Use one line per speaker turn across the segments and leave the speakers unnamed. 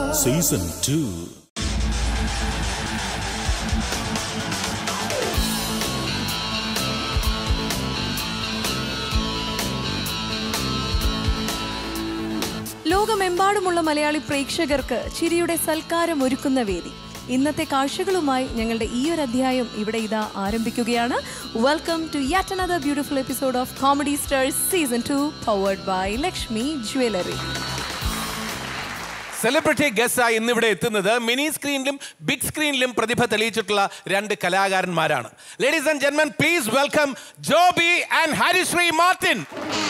Season two
ലോകമെമ്പാടുമുള്ള മലയാളി പ്രേക്ഷകർക്ക് ചിരിയുടെ സൽക്കാരം ഒരുക്കുന്ന വേദി ഇന്നത്തെ കാഴ്ചകളുമായി ഞങ്ങളുടെ ഈ ഒരു അധ്യായം ഇവിടെ ഇതാ ആരംഭിക്കുകയാണ് welcome to yet another beautiful episode of comedy stars season two powered by Lakshmi jewellery
celebrity ഗസ്റ്റായി ഇന്നിവിടെ എത്തുന്നത് മിനി സ്ക്രീനിലും ബിഗ് സ്ക്രീനിലും പ്രതിഭ തെളിയിച്ചിട്ടുള്ള രണ്ട് കലാകാരന്മാരാണ് ലേഡീസ് ആൻഡ് ജെന്മൻ please welcome Joby and Harisree Martin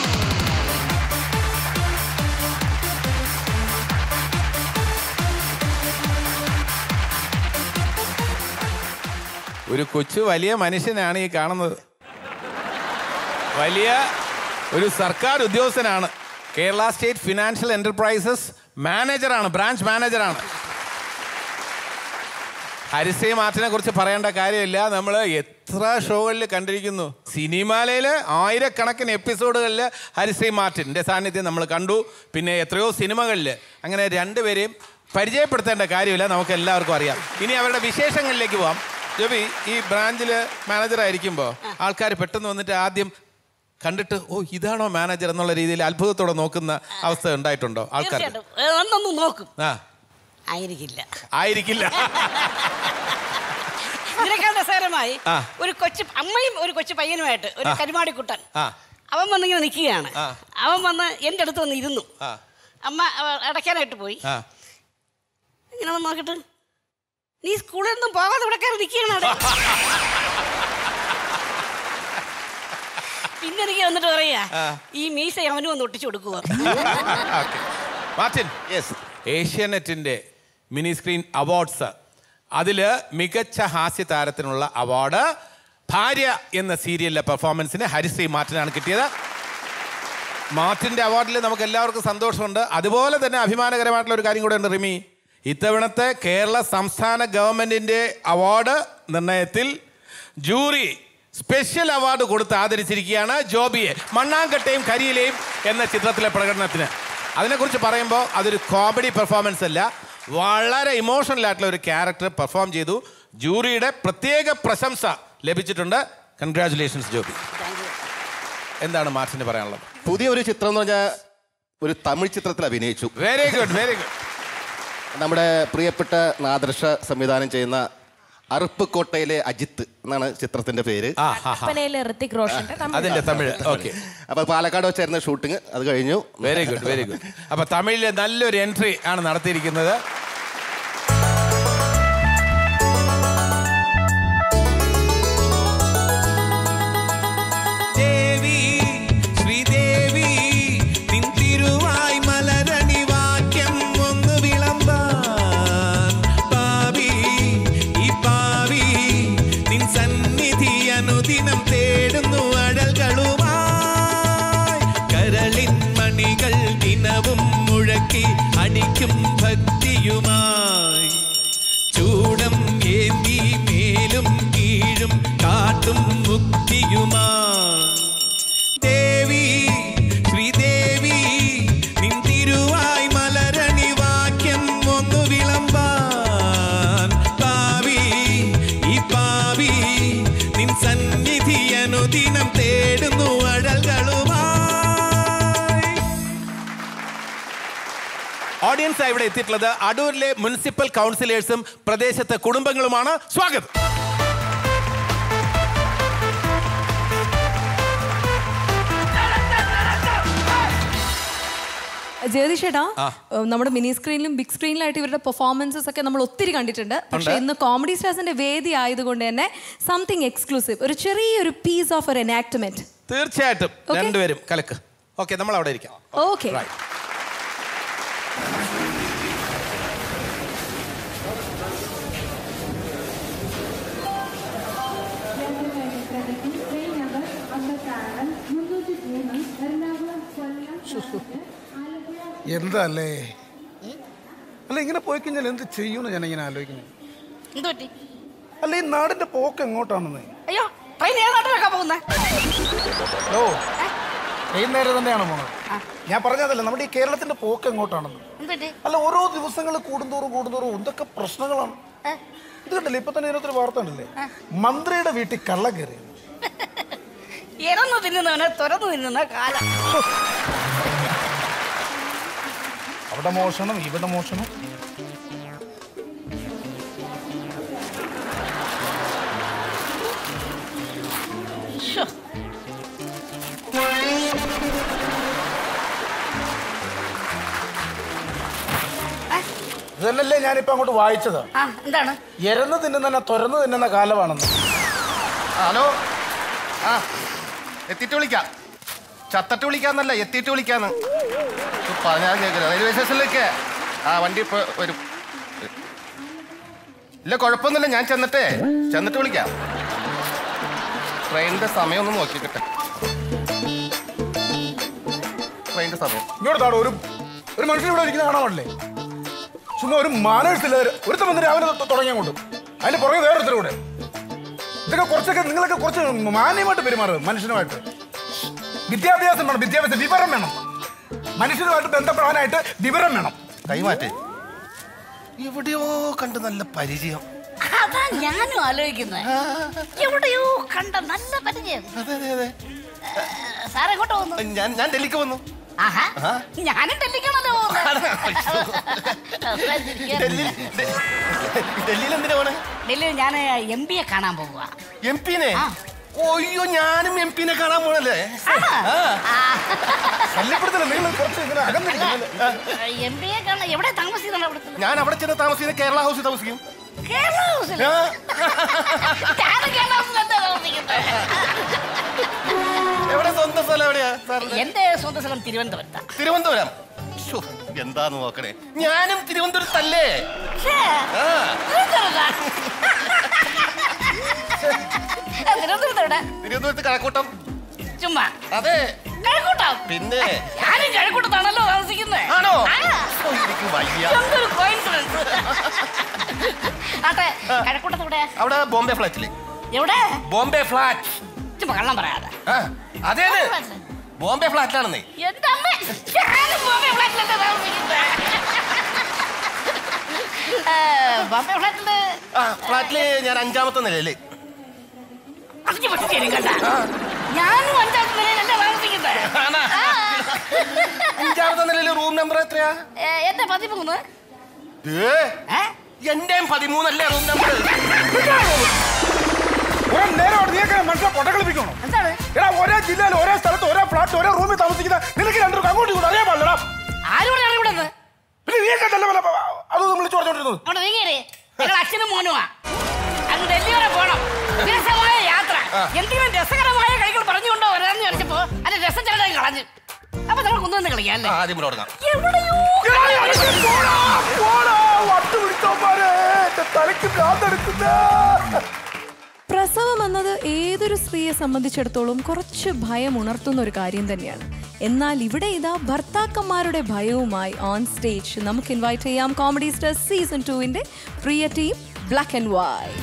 ഒരു കൊച്ചു വലിയ മനുഷ്യനാണ് ഈ കാണുന്നത് വലിയ ഒരു സർക്കാർ ഉദ്യോഗസ്ഥനാണ് കേരള സ്റ്റേറ്റ് ഫിനാൻഷ്യൽ എന്റർപ്രൈസസ് മാനേജറാണ് ബ്രാഞ്ച് മാനേജറാണ് ഹരിശ്രീ മാർട്ടിനെ കുറിച്ച് പറയേണ്ട കാര്യമില്ല നമ്മൾ എത്ര ഷോകളിൽ കണ്ടിരിക്കുന്നു സിനിമയിൽ ആയിരക്കണക്കിന് എപ്പിസോഡുകളിൽ ഹരിശ്രീ മാർട്ടിൻ്റെ സാന്നിധ്യം നമ്മൾ കണ്ടു പിന്നെ എത്രയോ സിനിമകളിൽ അങ്ങനെ രണ്ടുപേരെയും പരിചയപ്പെടുത്തേണ്ട കാര്യമില്ല നമുക്ക് എല്ലാവർക്കും അറിയാം ഇനി അവരുടെ വിശേഷങ്ങളിലേക്ക് പോവാം ജോബി ഈ ബ്രാഞ്ചിൽ മാനേജറായിരിക്കുമ്പോൾ ആൾക്കാർ പെട്ടെന്ന് വന്നിട്ട് ആദ്യം കണ്ടിട്ട് ഓ ഇതാണോ മാനേജർ എന്നുള്ള രീതിയിൽ അത്ഭുതത്തോടെ നോക്കുന്ന അവസ്ഥ ഉണ്ടായിട്ടുണ്ടോ ആൾക്കാർ
തീർച്ചയായിട്ടും ഏ, ഒന്നൊന്ന് നോക്കും
ആ
ആയിരിക്കില്ല
ആയിരിക്കില്ല
ഇതിനേക്കാൾ രസകരമായി
ആ.
ഒരു കൊച്ചു അമ്മയും ഒരു കൊച്ചു പയ്യനുമായിട്ട് ഒരു കരുമാടിക്കുട്ടൻ
ആ
അവൻ വന്നിങ്ങനെ നിൽക്കുകയാണ്
ആ.
അവൻ വന്ന് എൻ്റെ അടുത്ത് വന്ന് ഇരുന്നു
ആ
അമ്മ അവ അടയ്ക്കാനായിട്ട് പോയി
ആ
ഇങ്ങനെ വന്ന് നോക്കിട്ട് നീ സ്കൂളിൽ നിന്നും പോകാതെ ഇവിടെ കയറി നിൽക്കുകയാണ് അവിടെ പിന്നെ എനിക്ക് വന്നിട്ട് പറയാ ഈ മീശ അവനും ഒന്ന് ഒട്ടിച്ചു കൊടുക്കുക
Okay. മാർട്ടിൻ യെസ് ഏഷ്യാനെറ്റിന്റെ മിനി സ്ക്രീൻ അവാർഡ്സ് അതിൽ മികച്ച ഹാസ്യ താരത്തിനുള്ള അവാർഡ് ഭാര്യ എന്ന സീരിയലിലെ പെർഫോമൻസിന് ഹരിശ്രീ മാർട്ടിനാണ് കിട്ടിയത് മാർട്ടിന്റെ അവാർഡിൽ നമുക്ക് എല്ലാവർക്കും സന്തോഷമുണ്ട് അതുപോലെ തന്നെ അഭിമാനകരമായിട്ടുള്ള ഒരു കാര്യം കൂടെ ഉണ്ട് റിമി ഇത്തവണത്തെ കേരള സംസ്ഥാന ഗവൺമെന്റിന്റെ അവാർഡ് നിർണയത്തിൽ ജൂറി സ്പെഷ്യൽ അവാർഡ് കൊടുത്ത് ആദരിച്ചിരിക്കുകയാണ് ജോബിയെ മണ്ണാങ്കട്ടയും കരിയിലെയും എന്ന ചിത്രത്തിലെ പ്രകടനത്തിന് അതിനെക്കുറിച്ച് പറയുമ്പോൾ അതൊരു കോമഡി പെർഫോമൻസ് അല്ല വളരെ ഇമോഷണൽ ആയിട്ടുള്ള ഒരു ക്യാരക്ടർ പെർഫോം ചെയ്തു ജൂറിയുടെ പ്രത്യേക പ്രശംസ ലഭിച്ചിട്ടുണ്ട് കൺഗ്രാറ്റുലേഷൻസ് ജോബി എന്താണ് മാർട്ടിന് പറയാനുള്ളത്
പുതിയ ഒരു ചിത്രം എന്ന് പറഞ്ഞാൽ ഒരു തമിഴ് ചിത്രത്തിൽ അഭിനയിച്ചു
വെരി ഗുഡ് വെരി ഗുഡ്
നമ്മുടെ പ്രിയപ്പെട്ട നാദർഷ സംവിധാനം ചെയ്യുന്ന അറുപ്പുകോട്ടയിലെ അജിത്ത് എന്നാണ് ചിത്രത്തിന്റെ പേര്
ആ ഹാ ഹാ
കൽപ്പനയിലെ ഋത്തിക് റോഷന്റെ തമിഴ്
അതിന്റെ തമിഴ് ഓക്കെ
അപ്പൊ പാലക്കാട് വെച്ചായിരുന്ന ഷൂട്ടിംഗ് അത് കഴിഞ്ഞു
വെരി ഗുഡ് വെരി ഗുഡ് അപ്പൊ തമിഴിലെ നല്ലൊരു എൻട്രി ആണ് നടത്തിയിരിക്കുന്നത്
ദേവി ശ്രീദേവി നിൻ തിരുവായ് മലരണി വാക്യം ഒന്ന് വിളമ്പാൻ പാവി ഈ പാവി നിൻ സന്നിധി അനുദിനം തേടുന്നു അഴൽകളുമായി കരളിൻ മണികൾ ദിനവും മുഴക്കി അടിക്കും ഭക്തിയുമായി ചൂടം ഏന്തി മേലും കീഴും കാട്ടും മുക്തിയുമായി ദേവി ശ്രീദേവി നിൻ തിരുവായ് മലരണി വാക്യം ഒന്ന് വിളമ്പാൻ പാവി ഈ പാവി നിൻ സന്നിധി അനുദിനം തേടുന്നു അഴൽകളുമായി
ഓഡിയൻസ് ഇവിടെ എത്തിയിട്ടുള്ളത് അടൂരിലെ മുനിസിപ്പൽ കൗൺസിലേഴ്സും പ്രദേശത്തെ കുടുംബങ്ങളുമാണ് സ്വാഗതം
ജഗദീഷേട്ടാ ഏഹ് നമ്മുടെ മിനി സ്ക്രീനിലും ബിഗ് സ്ക്രീനിലായിട്ട് ഇവരുടെ പെർഫോമൻസസ് ഒക്കെ നമ്മൾ ഒത്തിരി കണ്ടിട്ടുണ്ട് പക്ഷേ ഇന്ന് കോമഡി സ്റ്റാർസിന്റെ വേദി ആയതുകൊണ്ട് തന്നെ സംതിങ് എക്സ്ക്ലൂസീവ് ഒരു ചെറിയൊരു പീസ് ഓഫ് ഒരു എനാക്ട്മെന്റ്
തീർച്ചയായിട്ടും
Okay.
രണ്ടുപേരും കലക്ക് ഓക്കെ നമ്മൾ അവിടെ ഇരിക്കാം
ഓക്കെ
Right.
എന്തല്ലേ അല്ല ഇങ്ങനെ പോയി കഴിഞ്ഞാൽ എന്ത് ചെയ്യുമെന്ന് ഞാൻ ഇങ്ങനെ ആലോചിക്കുന്നു
എന്ത് പറ്റി
അല്ല ഈ നാടിന്റെ പോക്ക് എങ്ങോട്ടാണെന്ന്
അയ്യോ ട്രെയിൻ ഏത് നാട്ടിലൊക്കെ പോകുന്നത്
ഓ ട്രെയിൻ നേരെ തന്നെയാണ് പോണത് ഞാൻ പറഞ്ഞതല്ല നമ്മുടെ ഈ കേരളത്തിന്റെ പോക്ക് എങ്ങോട്ടാണെന്ന്
എന്തിട്ട്
അല്ല ഓരോ ദിവസങ്ങൾ കൂടുന്തോറും കൂടുന്തോറും എന്തൊക്കെ പ്രശ്നങ്ങളാണ് ഇത് കണ്ടില്ലേ ഇപ്പൊ തന്നെ ഇതിനകത്തൊരു വാർത്ത ഉണ്ടല്ലേ മന്ത്രിയുടെ വീട്ടിൽ കള്ള കയറി
ഇറന്നു തിന്നുന്നവനെ തുറന്നു തിന്നുന്ന കാലം
അവിടെ മോഷണം ഇവിടെ മോഷണം
ശ്ശോ.
ഇതല്ലേ ഞാനിപ്പോ അങ്ങോട്ട് വായിച്ചത്
ആ എന്താണ്
എരന്ന് തിന്നുന്ന തുറന്നു തിന്നുന്ന കാലമാണെന്ന്
ഹലോ ആ എത്തിയിട്ട് വിളിക്കാം ചത്തട്ട് വിളിക്കാന്നല്ല എത്തിയിട്ട് വിളിക്കാന്ന് ഇത് പറഞ്ഞാൽ കേൾക്കില്ല റെയിൽവേ സ്റ്റേഷനിലേക്ക് ആ വണ്ടി ഇപ്പൊ വരും ഇല്ല കുഴപ്പമൊന്നുമില്ല ഞാൻ ചെന്നിട്ടേ ചെന്നിട്ട് വിളിക്കാം ട്രെയിനിന്റെ സമയം ഒന്ന് നോക്കിക്കട്ടെ ട്രെയിനിന്റെ സമയം
ഇങ്ങോട്ട് താടോ ഒരു ഒരു മനുഷ്യൻ ഇവിടെ ഇരിക്കുന്ന കാണാൻ പാടില്ലേ ചുമ്മാ ഒരു മാനേഴ്സില്ല ഒരുത്തം വന്ന് രാവിലെ തൊ- തുടങ്ങി അങ്ങോട്ട് അതിന്റെ പുറകെ വേറൊരുത്തരും കൂടെ ഇതൊക്കെ കുറച്ചൊക്കെ നിങ്ങളൊക്കെ കുറച്ച് മാന്യമായിട്ട് പെരുമാറുക മനുഷ്യനുമായിട്ട് വിദ്യാഭ്യാസം വേണം വിദ്യാഭ്യാസം വിവരം വേണം മനുഷ്യരുമായിട്ട് ബന്ധപ്പെടാനായിട്ട് വിവരം വേണം
കൈമാറ്റേ എവിടെയോ കണ്ട് നല്ല പരിചയം
അതാ ഞാനും ആലോചിക്കുന്നത് എവിടെയോ കണ്ട നല്ല പരിചയം
അതെ അതെ അതെ
സാർ എങ്ങോട്ട് പോകുന്നു
ഞാൻ ഞാൻ ഡൽഹിക്ക് വന്നു
ആഹാ ഞാനും ഡൽഹിക്കാണല്ലോ
ഡൽഹിയിൽ ഡൽഹിയിൽ എന്തിനാ പോണേ
ഡൽഹിയിൽ ഞാൻ എം പിയെ കാണാൻ പോവുക
എം പിനെ
ആ.
ഒയ്യോ ഞാനും എം പിനെ കാണാൻ പോണല്ലേ
ശല്യപ്പെടുത്തില്ല നിങ്ങൾ കുറച്ച് ഇങ്ങനെ അകന്നിരിക്കുന്നല്ലേ
എം പിയെ കാണാൻ എവിടെ താമസിക്കുന്നുണ്ട് അവിടുത്തെ
ഞാൻ അവിടെ ചെന്ന് താമസിക്കുന്നത് കേരള ഹൗസിൽ താമസിക്കും
കേരള ഹൗസിൽ
ആ,
ഞാനും കേരള ഹൗസിൽ എന്താ താമസിക്കുന്നത്
എവിടെ സ്വന്തം സ്ഥലം എവിടെയാ സാറിന്റെ
എന്റെ സ്വന്തം സ്ഥലം തിരുവനന്തപുരത്താ
തിരുവനന്തപുരം ശ്ശോ, എന്താന്ന് നോക്കണേ ഞാനും തിരുവനന്തപുരത്തല്ലേ
ഛേ,
ആ
തിരുവനന്തപുരത്താ. ആ, തിരുവനന്തപുരത്ത് എവിടെ?
തിരുവനന്തപുരത്ത് കഴക്കൂട്ടം
ചുമ്മാ
അതെ
കഴക്കൂട്ടം
പിന്നെ
ഞാനും കഴക്കൂട്ടത്താണല്ലോ താമസിക്കുന്നത്
ആണോ
ആ.
ഓ, എനിക്ക് വയ്യ
എന്തൊരു കോയിൻസിഡൻസ് ആട്ടെ കഴക്കൂട്ടത്ത് എവിടെയാ
അവിടെ ബോംബെ ഫ്ലാറ്റില്
എവിടെ
ബോംബെ ഫ്ലാറ്റ്
ചുമ്മാ കള്ളം പറയാതെ
ആ അതെ അതെ ബോംബെ ഫ്ലാറ്റിലാണെന്നേ
എന്റെ അമ്മ ഞാനും ബോംബെ ഫ്ലാറ്റിലല്ലേ താമസിക്കുന്നത് ഏ, ബോംബെ ഫ്ലാറ്റില്
ആ ഫ്ലാറ്റില് ഞാൻ അഞ്ചാമത്തെ നിലയില്
അതിന് പറ്റിച്ചേരും കേട്ടാ ഞാനും അഞ്ചാമത്തെ നിലയിലല്ലേ താമസിക്കുന്നത്
ആണോ?
ആ.
അഞ്ചാമത്തെ നിലയില് റൂം നമ്പർ എത്രയാ
ഏ, എന്റെ പതിമൂന്ന്
ഏ
ഏ?
എന്റെയും പതിമൂന്നല്ലേ റൂം നമ്പർ
കുറെ നേരം നീയൊക്കെ മനുഷ്യനെ പൊട്ടക്കളിപ്പിക്കണം
എന്താണ്
എടാ ഒരേ ജില്ലയിൽ ഒരേ സ്ഥലത്ത് ഒരേ ഫ്ലാറ്റ് ഒരേ റൂമിൽ താമസിക്കുന്ന നിനക്ക് രണ്ടു അങ്ങോട്ടും ഇങ്ങോട്ടും അറിയാൻ പാടില്ലടാ
ആരും കൂടെ ഇവിടെ
പിന്നെ നീയൊക്കെ നല്ല പോലെ അത് വിളിച്ചു പറഞ്ഞോണ്ടിരുന്നത്
അവിടെ നീങ്ങേരെ ഞങ്ങൾ അച്ഛനും മോനുമാ അങ്ങ് ഡൽഹി വരെ പോണം വിരസമായ യാത്ര എന്തെങ്കിലും രസകരമായ കളികൾ പറഞ്ഞുകൊണ്ടോ വരാന്ന് ചോദിച്ചപ്പോ അത് രസം ചിലതായി കളഞ്ഞു അപ്പൊ നമ്മൾ കൊണ്ടുവന്ന് കളിക്കാം അല്ലേ
ആദ്യം ഇവിടെ തുടങ്ങാം
എവിടെയോ
പോടാ, പോടാ, വട്ട് പിടിച്ചവന്മാരെ, എന്റെ തലയ്ക്ക് ഭ്രാന്തെടുക്കുന്ന
പ്രസവം എന്നത് ഏതൊരു സ്ത്രീയെ സംബന്ധിച്ചിടത്തോളം കുറച്ച് ഭയം ഉണർത്തുന്ന ഒരു കാര്യം തന്നെയാണ് എന്നാൽ ഇവിടെ ഇതാ ഭർത്താക്കന്മാരുടെ ഭയവുമായി ഓൺ സ്റ്റേജ് നമുക്ക് ഇൻവൈറ്റ് ചെയ്യാം കോമഡി സ്റ്റാർ സീസൺ ടുവിന്റെ പ്രിയ ടീം ബ്ലാക്ക് ആൻഡ് വൈറ്റ്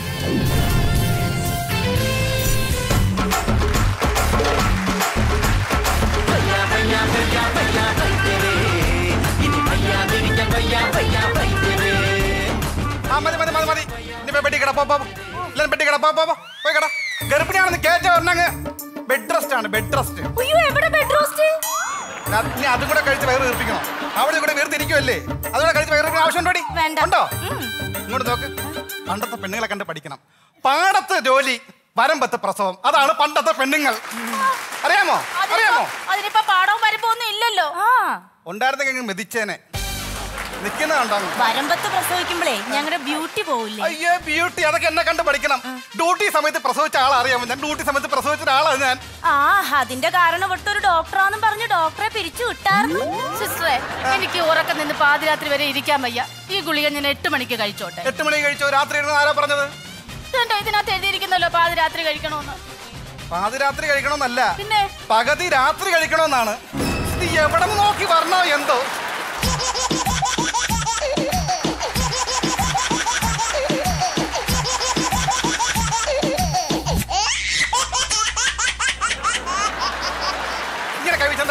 ആ മതി മതി മതി മതി ഇനി പെട്ടി കിട പോ പോ എല്ലാരും പെട്ടി കിട പോ പോ പോ. പോയി കിട ഗർഭിണിയാണെന്ന് കേറ്റ പറഞ്ഞങ്ങ് ബെഡ് റെസ്റ്റ് ആണ് ബെഡ് റെസ്റ്റ്
അയ്യോ എവിടെ ബെഡ് റോസ്റ്റ്
ഇനി അതും കൂടെ കഴിച്ച് വയറ് വീർപ്പിക്കണം അവിടെ കൂടെ വീർത്തിരിക്കുമല്ലേ അതുകൂടെ കഴിച്ച് വയറ് വീർപ്പിക്കാൻ ആവശ്യം ഉണ്ടോടി
വേണ്ട.
ഉണ്ടോ ഇങ്ങോട്ട് നോക്ക് പണ്ടത്തെ പെണ്ണുങ്ങളെ കണ്ട് പഠിക്കണം പാടത്ത് ജോലി വരമ്പത്ത് പ്രസവം അതാണ് പണ്ടത്തെ പെണ്ണുങ്ങൾ അറിയാമോ അറിയാമോ
അതിനിപ്പോ പാടവും വരമ്പോ ഒന്നും ഇല്ലല്ലോ
ഉണ്ടായിരുന്നെങ്കിൽ മെതിച്ചേനെ നിൽക്കുന്ന കണ്ടോ
വരമ്പത്ത് പ്രസവിക്കുമ്പോഴേ ഞങ്ങളുടെ ബ്യൂട്ടി പോവില്ലേ
അയ്യേ ബ്യൂട്ടി അതൊക്കെ എന്നെ കണ്ട് പഠിക്കണം ഡ്യൂട്ടി സമയത്ത് പ്രസവിച്ച ആളെ അറിയാമോ ഞാൻ ഡ്യൂട്ടി സമയത്ത് പ്രസവിച്ച ഒരാളാണ് ഞാൻ
ആ അതിന്റെ കാരണം ഇവിടുത്തെ ഒരു ഡോക്ടറാന്നും പറഞ്ഞ് ഡോക്ടറെ പിരിച്ചു വിട്ടായിരുന്നു
സിസ്റ്ററെ എനിക്ക് ഉറക്കം നിന്ന് പാതിരാത്രി വരെ ഇരിക്കാൻ വയ്യ ഈ ഗുളിക ഞാൻ എട്ട് മണിക്ക് കഴിച്ചോട്ടെ
എട്ട് മണി കഴിച്ചോ രാത്രി ഇരുന്ന് ആരാ പറഞ്ഞത്
ഇതുണ്ടോ ഇതിനകത്ത് എഴുതിയിരിക്കുന്നല്ലോ പാതിരാത്രി കഴിക്കണമെന്ന്
പാതിരാത്രി കഴിക്കണമെന്നല്ല
പിന്നെ
പകുതി രാത്രി കഴിക്കണമെന്നാണ് ഇത് എവിടെ നോക്കി വരണോ എന്തോ ഇങ്ങനെ കൈ വെച്ചാൽ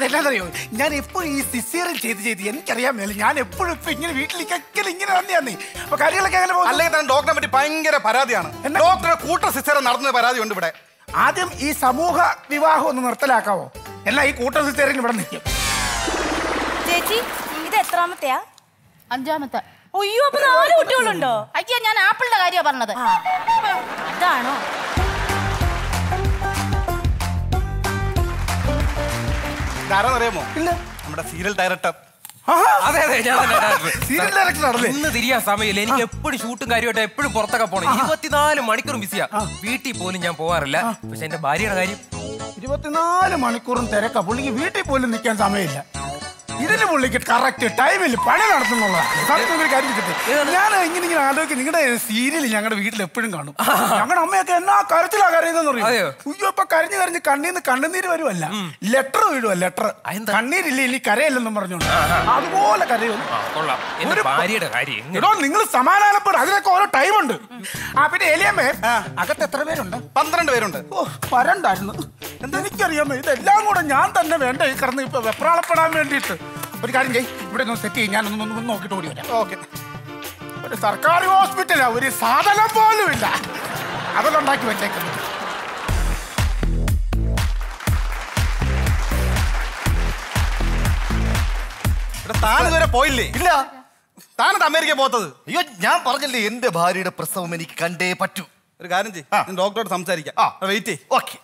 അതെല്ലാതറിയോ ഞാൻ എപ്പോഴും ഈ സിസേറിയൻ ചെയ്ത് ചെയ്ത് എനിക്കറിയാൻ മേല ഞാൻ എപ്പോഴും ഇപ്പൊ ഇങ്ങനെ വീട്ടിലേക്കൊക്കെ ഇങ്ങനെ തന്നെയാന്നേ അപ്പൊ കാര്യങ്ങളൊക്കെ അങ്ങനെ പോകുന്നു
അല്ലെങ്കിൽ തന്നെ ഡോക്ടറെ പറ്റി ഭയങ്കര പരാതിയാണ്
എന്നാ?
ഡോക്ടറെ കൂട്ട സിസ്റ്റർ നടന്ന പരാതിയുണ്ട് ഇവിടെ
ആദ്യം ഈ സമൂഹ വിവാഹം ഒന്ന് നിർത്തലാക്കാവോ എല്ലാം ഈ കൂട്ട സിസേറിയൻ ഇവിടെ നിൽക്കും
ചേച്ചി ഇത് എത്രാമത്തെയാ
അഞ്ചാമത്തെ
അയ്യോ അപ്പൊ നാല് കുട്ടികളുണ്ടോ
അയ്യോ ഞാൻ ആപ്പിളിന്റെ കാര്യമാണ് പറഞ്ഞത്
ആ, അതാണോ
ഇതാരാന്നറിയാമോ
ഇല്ല
നമ്മുടെ സീരിയൽ ഡയറക്ടർ
ആഹാ,
അതെ അതെ ഞാൻ തന്നെ ഡയറക്ടർ.
സീരിയൽ ഡയറക്ടർ ആണല്ലേ
ഇന്ന് തിരിയാൻ സമയമില്ല എനിക്ക് എപ്പോഴും ഷൂട്ടും കാര്യമായിട്ട് എപ്പോഴും പുറത്തൊക്കെ പോകണം ഇരുപത്തിനാല് മണിക്കൂറും ബിസിയാ വീട്ടിൽ പോലും ഞാൻ പോകാറില്ല പക്ഷെ എന്റെ ഭാര്യയുടെ കാര്യം
ഇരുപത്തിനാല് മണിക്കൂറും തിരക്കാ പുള്ളിക്ക് വീട്ടിൽ പോലും നിൽക്കാൻ സമയമില്ല ഇതിന് പുള്ളിക്ക് കറക്റ്റ് ടൈമിൽ പണി നടത്തുന്നുള്ളതാണ് സത്യം ഒരു കാര്യം കിട്ടി ഞാൻ ഇങ്ങനെ ഇങ്ങനെ ആലോചിക്കും നിങ്ങളുടെ സീരിയൽ ഞങ്ങളുടെ വീട്ടിൽ എപ്പോഴും കാണും ഞങ്ങളുടെ അമ്മയൊക്കെ എന്നാ കരച്ചിലാ കരയുന്നെന്ന് പറയും
അതെയോ?
ഉയ്യോ ഇപ്പൊ കരഞ്ഞു കരഞ്ഞ് കണ്ണീന്ന് കണ്ണുനീര് വരുമല്ല ലെറ്റർ വീഴുക ലെറ്റർ
അതെന്താ?
കണ്ണീരില്ല ഇനി കരയില്ലെന്നും പറഞ്ഞോണ്ട് അതുപോലെ കരയും
ആ, കൊള്ളാം എന്റെ
ഒരു-
ഭാര്യയുടെ കാര്യം എങ്ങനെ?
എടോ നിങ്ങൾ സമാധാനപ്പെടും അതിനൊക്കെ ഓരോ ടൈമുണ്ട് ആ പിന്നെ എലിയമ്മേ അകത്ത് എത്ര പേരുണ്ട്
പന്ത്രണ്ട് പേരുണ്ട്
ഓ വരണ്ടായിരുന്നു എനിക്കറിയാമോ ഇതെല്ലാം കൂടെ ഞാൻ തന്നെ വേണ്ട ഈ കിടന്ന് ഇപ്പൊ വെപ്രാളപ്പെടാൻ വേണ്ടിയിട്ട് ഒരു കാര്യം ചെയ്യ് ഇവിടെ ഒന്ന് സെറ്റ് ചെയ്യും ഞാൻ ഒന്ന് ഒന്ന് നോക്കിയിട്ട് ഓടി വരാം
ഓക്കെ
ഒരു സർക്കാർ ഹോസ്പിറ്റലാ ഒരു സാധനം പോലും ഇല്ല അതെല്ലാം ഉണ്ടാക്കി വെച്ചേക്കുന്നു
ഇവിടെ താൻ ഇതുവരെ പോയില്ലേ
ഇല്ല
താനത് അമേരിക്ക പോത്തത്
അയ്യോ ഞാൻ പറഞ്ഞില്ലേ എന്റെ ഭാര്യയുടെ പ്രസവം എനിക്ക് കണ്ടേ പറ്റൂ
ഒരു കാര്യം ചെയ്യും ഡോക്ടറോട് സംസാരിക്കാം
ആ.
വെയിറ്റ് ചെയ്യ്
ഓക്കെ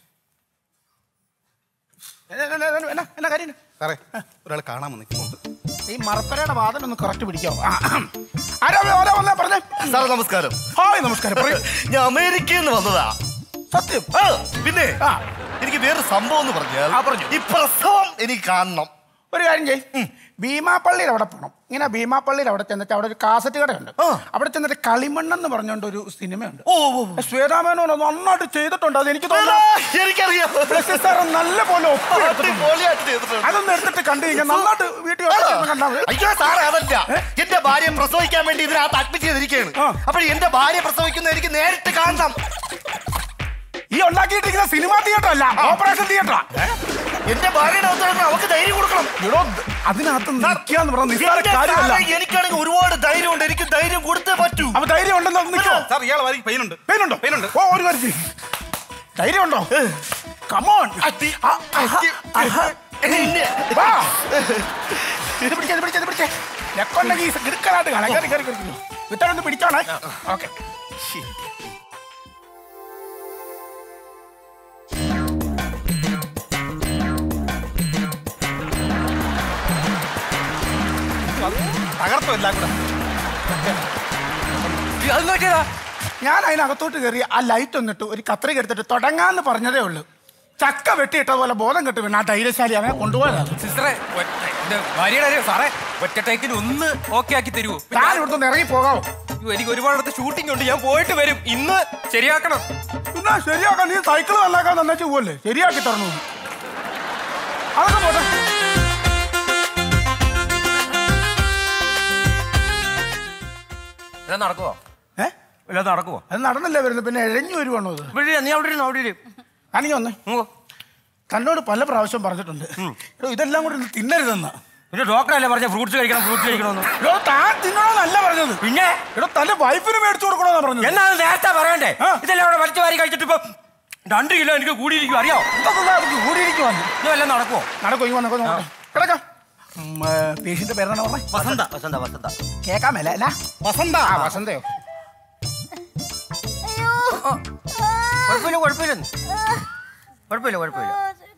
എന്നാ, എന്നാ, എന്നാ, എന്നാ, എന്നാ കാര്യം
സാറേ ഒരാൾ കാണാൻ വന്നിട്ടുണ്ട്
ഈ മറപ്പരയുടെ വാദം ഒന്ന് കറക്റ്റ് പിടിക്കാവോ ആ, ആരാ ആരാ വന്നാ പറഞ്ഞേ
സാർ നമസ്കാരം
ഹായ് നമസ്കാരം പറയൂ
ഞാൻ അമേരിക്കയിൽ നിന്ന് വന്നതാ
സത്യം
ആ, പിന്നെ
ആ.
എനിക്ക് വേറെ സംഭവം എന്ന് പറഞ്ഞാൽ
ആ, പറഞ്ഞോ.
ഈ പ്രസവം എനിക്ക് കാണണം
ഒരു കാര്യം ചെയ്യും ഭീമാപ്പള്ളിയിൽ അവിടെ പോകണം ഇങ്ങനെ ഭീമാപ്പള്ളിയിൽ അവിടെ ചെന്നിട്ട് അവിടെ ഒരു കാസറ്റ് കടയുണ്ട്
ആ.
അവിടെ ചെന്നിട്ട് കളിമണ്ണെന്ന് പറഞ്ഞുകൊണ്ട് ഒരു സിനിമയുണ്ട്
ഓ ഓ, ഓ.
ശ്വേതാമേനോൻ അത് നന്നായിട്ട് ചെയ്തിട്ടുണ്ട് അത് എനിക്ക്
ആ,
തോന്നുന്നു
എനിക്കറിയാം
ബ്ലസ്സി സാറ് നല്ല പോലെ ഒപ്പി എടുത്തിട്ടുണ്ട്.
അടിപൊളിയായിട്ട് ചെയ്തിട്ടുണ്ട്.
അതൊന്ന് എടുത്തിട്ട് കണ്ടു കഴിഞ്ഞാൽ നന്നായിട്ട് വീട്ടിൽ കണ്ടാൽ മതി
അയ്യോ സാറേ അതല്ല എന്റെ ഭാര്യ പ്രസവിക്കാൻ വേണ്ടി ഇതിനകത്ത് അഡ്മിറ്റ് ചെയ്തിരിക്കുകയാണ്
ആ.
അപ്പോൾ എന്റെ ഭാര്യ പ്രസവിക്കുന്ന എനിക്ക് നേരിട്ട് കാണണം
ഈ ഉണ്ടാക്കിയിട്ടിരിക്കുന്ന സിനിമാ തിയേറ്റർ അല്ല ഓപ്പറേഷൻ തിയേറ്ററാ
എന്റെ ഭാര്യയുടെ അവസ്ഥ അവർക്ക് ധൈര്യം കൊടുക്കണം
എടോ അതിനകത്ത് നിൽക്കാന്ന് പറഞ്ഞ നിസ്സാര
എന്റെ
കാര്യമല്ല
സാറേ, എനിക്കാണെങ്കിൽ ഒരുപാട് ധൈര്യമുണ്ട് എനിക്ക് ധൈര്യം കൊടുത്തേ പറ്റൂ
അപ്പൊ ധൈര്യം ഉണ്ടെന്ന് നിൽക്കോ
സാർ ഇയാൾ വരി പെയിനുണ്ട്
പെയിനുണ്ടോ
പെയിനുണ്ട്
ഓ ഒരു കാര്യം ചെയ്യ്. ധൈര്യമുണ്ടോ കമോൺ വാ ഇത് പിടിച്ചേ ഇത് പിടിച്ചേ ഇത് പിടിച്ചേ ലെക്കൊണ്ടെങ്കിൽ ഈ കിടുക്കനായിട്ട് കാണാം കയറി കയറി കയറി വിത്തലൊന്ന് പിടിച്ചോണേ ഓക്കെ
തകർത്തോ എല്ലാം കൂടെ
ഈ അതെന്ത് പറ്റിയതാ
ഞാൻ അതിനകത്തോട്ട് കയറി ആ ലൈറ്റ് ഒന്നിട്ട് ഒരു കത്രിക എടുത്തിട്ട് തുടങ്ങാന്ന് പറഞ്ഞതേ ഉള്ളൂ ചക്ക വെട്ടിയിട്ടതുപോലെ ബോധം കെട്ട് വീണ് ആ ധൈര്യശാലി അവനെ കൊണ്ടുപോയതാണ്
സിസ്റ്ററെ ഒറ്റ- എന്റെ ഭാര്യയുടെ കാര്യം സാറേ ഒറ്റ ടേക്കിന് ഒന്ന് ഓക്കെ ആക്കി തരുമോ
ഞാൻ ഇവിടുന്ന് ഇറങ്ങി പോകാവോ
അയ്യോ, എനിക്ക് ഒരുപാടത്ത് ഷൂട്ടിംഗ് ഉണ്ട് ഞാൻ പോയിട്ട് വരും ഇന്ന് ശരിയാക്കണം
പിന്നെ ശരിയാക്കാൻ നീ സൈക്കിൾ നന്നാക്കാൻ നന്നാച്ച് പോവല്ലേ ശരിയാക്കി തരണു അതൊക്കെ പോട്ടെ
ഇതാ നടക്കുവോ
ഏ
ഇല്ല നടക്കുവോ
അത് നടന്നില്ല വരുന്നത് പിന്നെ എഴഞ്ഞു വരുവാണോ അത്
ഇവിടെ ഇരി, നീ അവിടെ ഇരുന്നു അവിടെ ഇരി.
കാണിക്ക് വന്നേ
ഇങ്ങോ.
തന്നോട് പല പ്രാവശ്യം പറഞ്ഞിട്ടുണ്ട് എടോ, ഇതെല്ലാം കൂടി ഒന്ന് തിന്നരുതെന്ന്
പിന്നെ ഡോക്ടറല്ലേ പറഞ്ഞ ഫ്രൂട്ട്സ് കഴിക്കണം ഫ്രൂട്ട്സ് കഴിക്കണമെന്ന്
എടോ താൻ തിന്നണോന്നല്ല പറഞ്ഞത്
പിന്നെ
എടോ തന്റെ വൈഫിന് മേടിച്ചു കൊടുക്കണോന്നാ പറഞ്ഞത്
എന്നാ അത് നേരത്തെ പറയണ്ടേ
ആ.
ഇതെല്ലാം അവിടെ വലിച്ചു വാരി കഴിച്ചിട്ട് ഇപ്പൊ രണ്ട് കിലോ എനിക്ക് കൂടിയിരിക്കും അറിയോ
ഇതൊക്കെ നമുക്ക് കൂടിയിരിക്കുവാന്ന്
ഇത് വല്ലതും നടക്കുവോ
നടക്കോ ഇങ്ങ് വന്നോ നോക്കാം കിടക്കാം പേഷ്യന്റെ പേരാണ് പറഞ്ഞേ
വസന്ത വസന്ത വസന്ത
കേക്കാൻ മേല അല്ല
വസന്ത
ആ വസന്തയോ
കുഴപ്പമില്ല കുഴപ്പമില്ല കുഴപ്പമില്ല കുഴപ്പമില്ല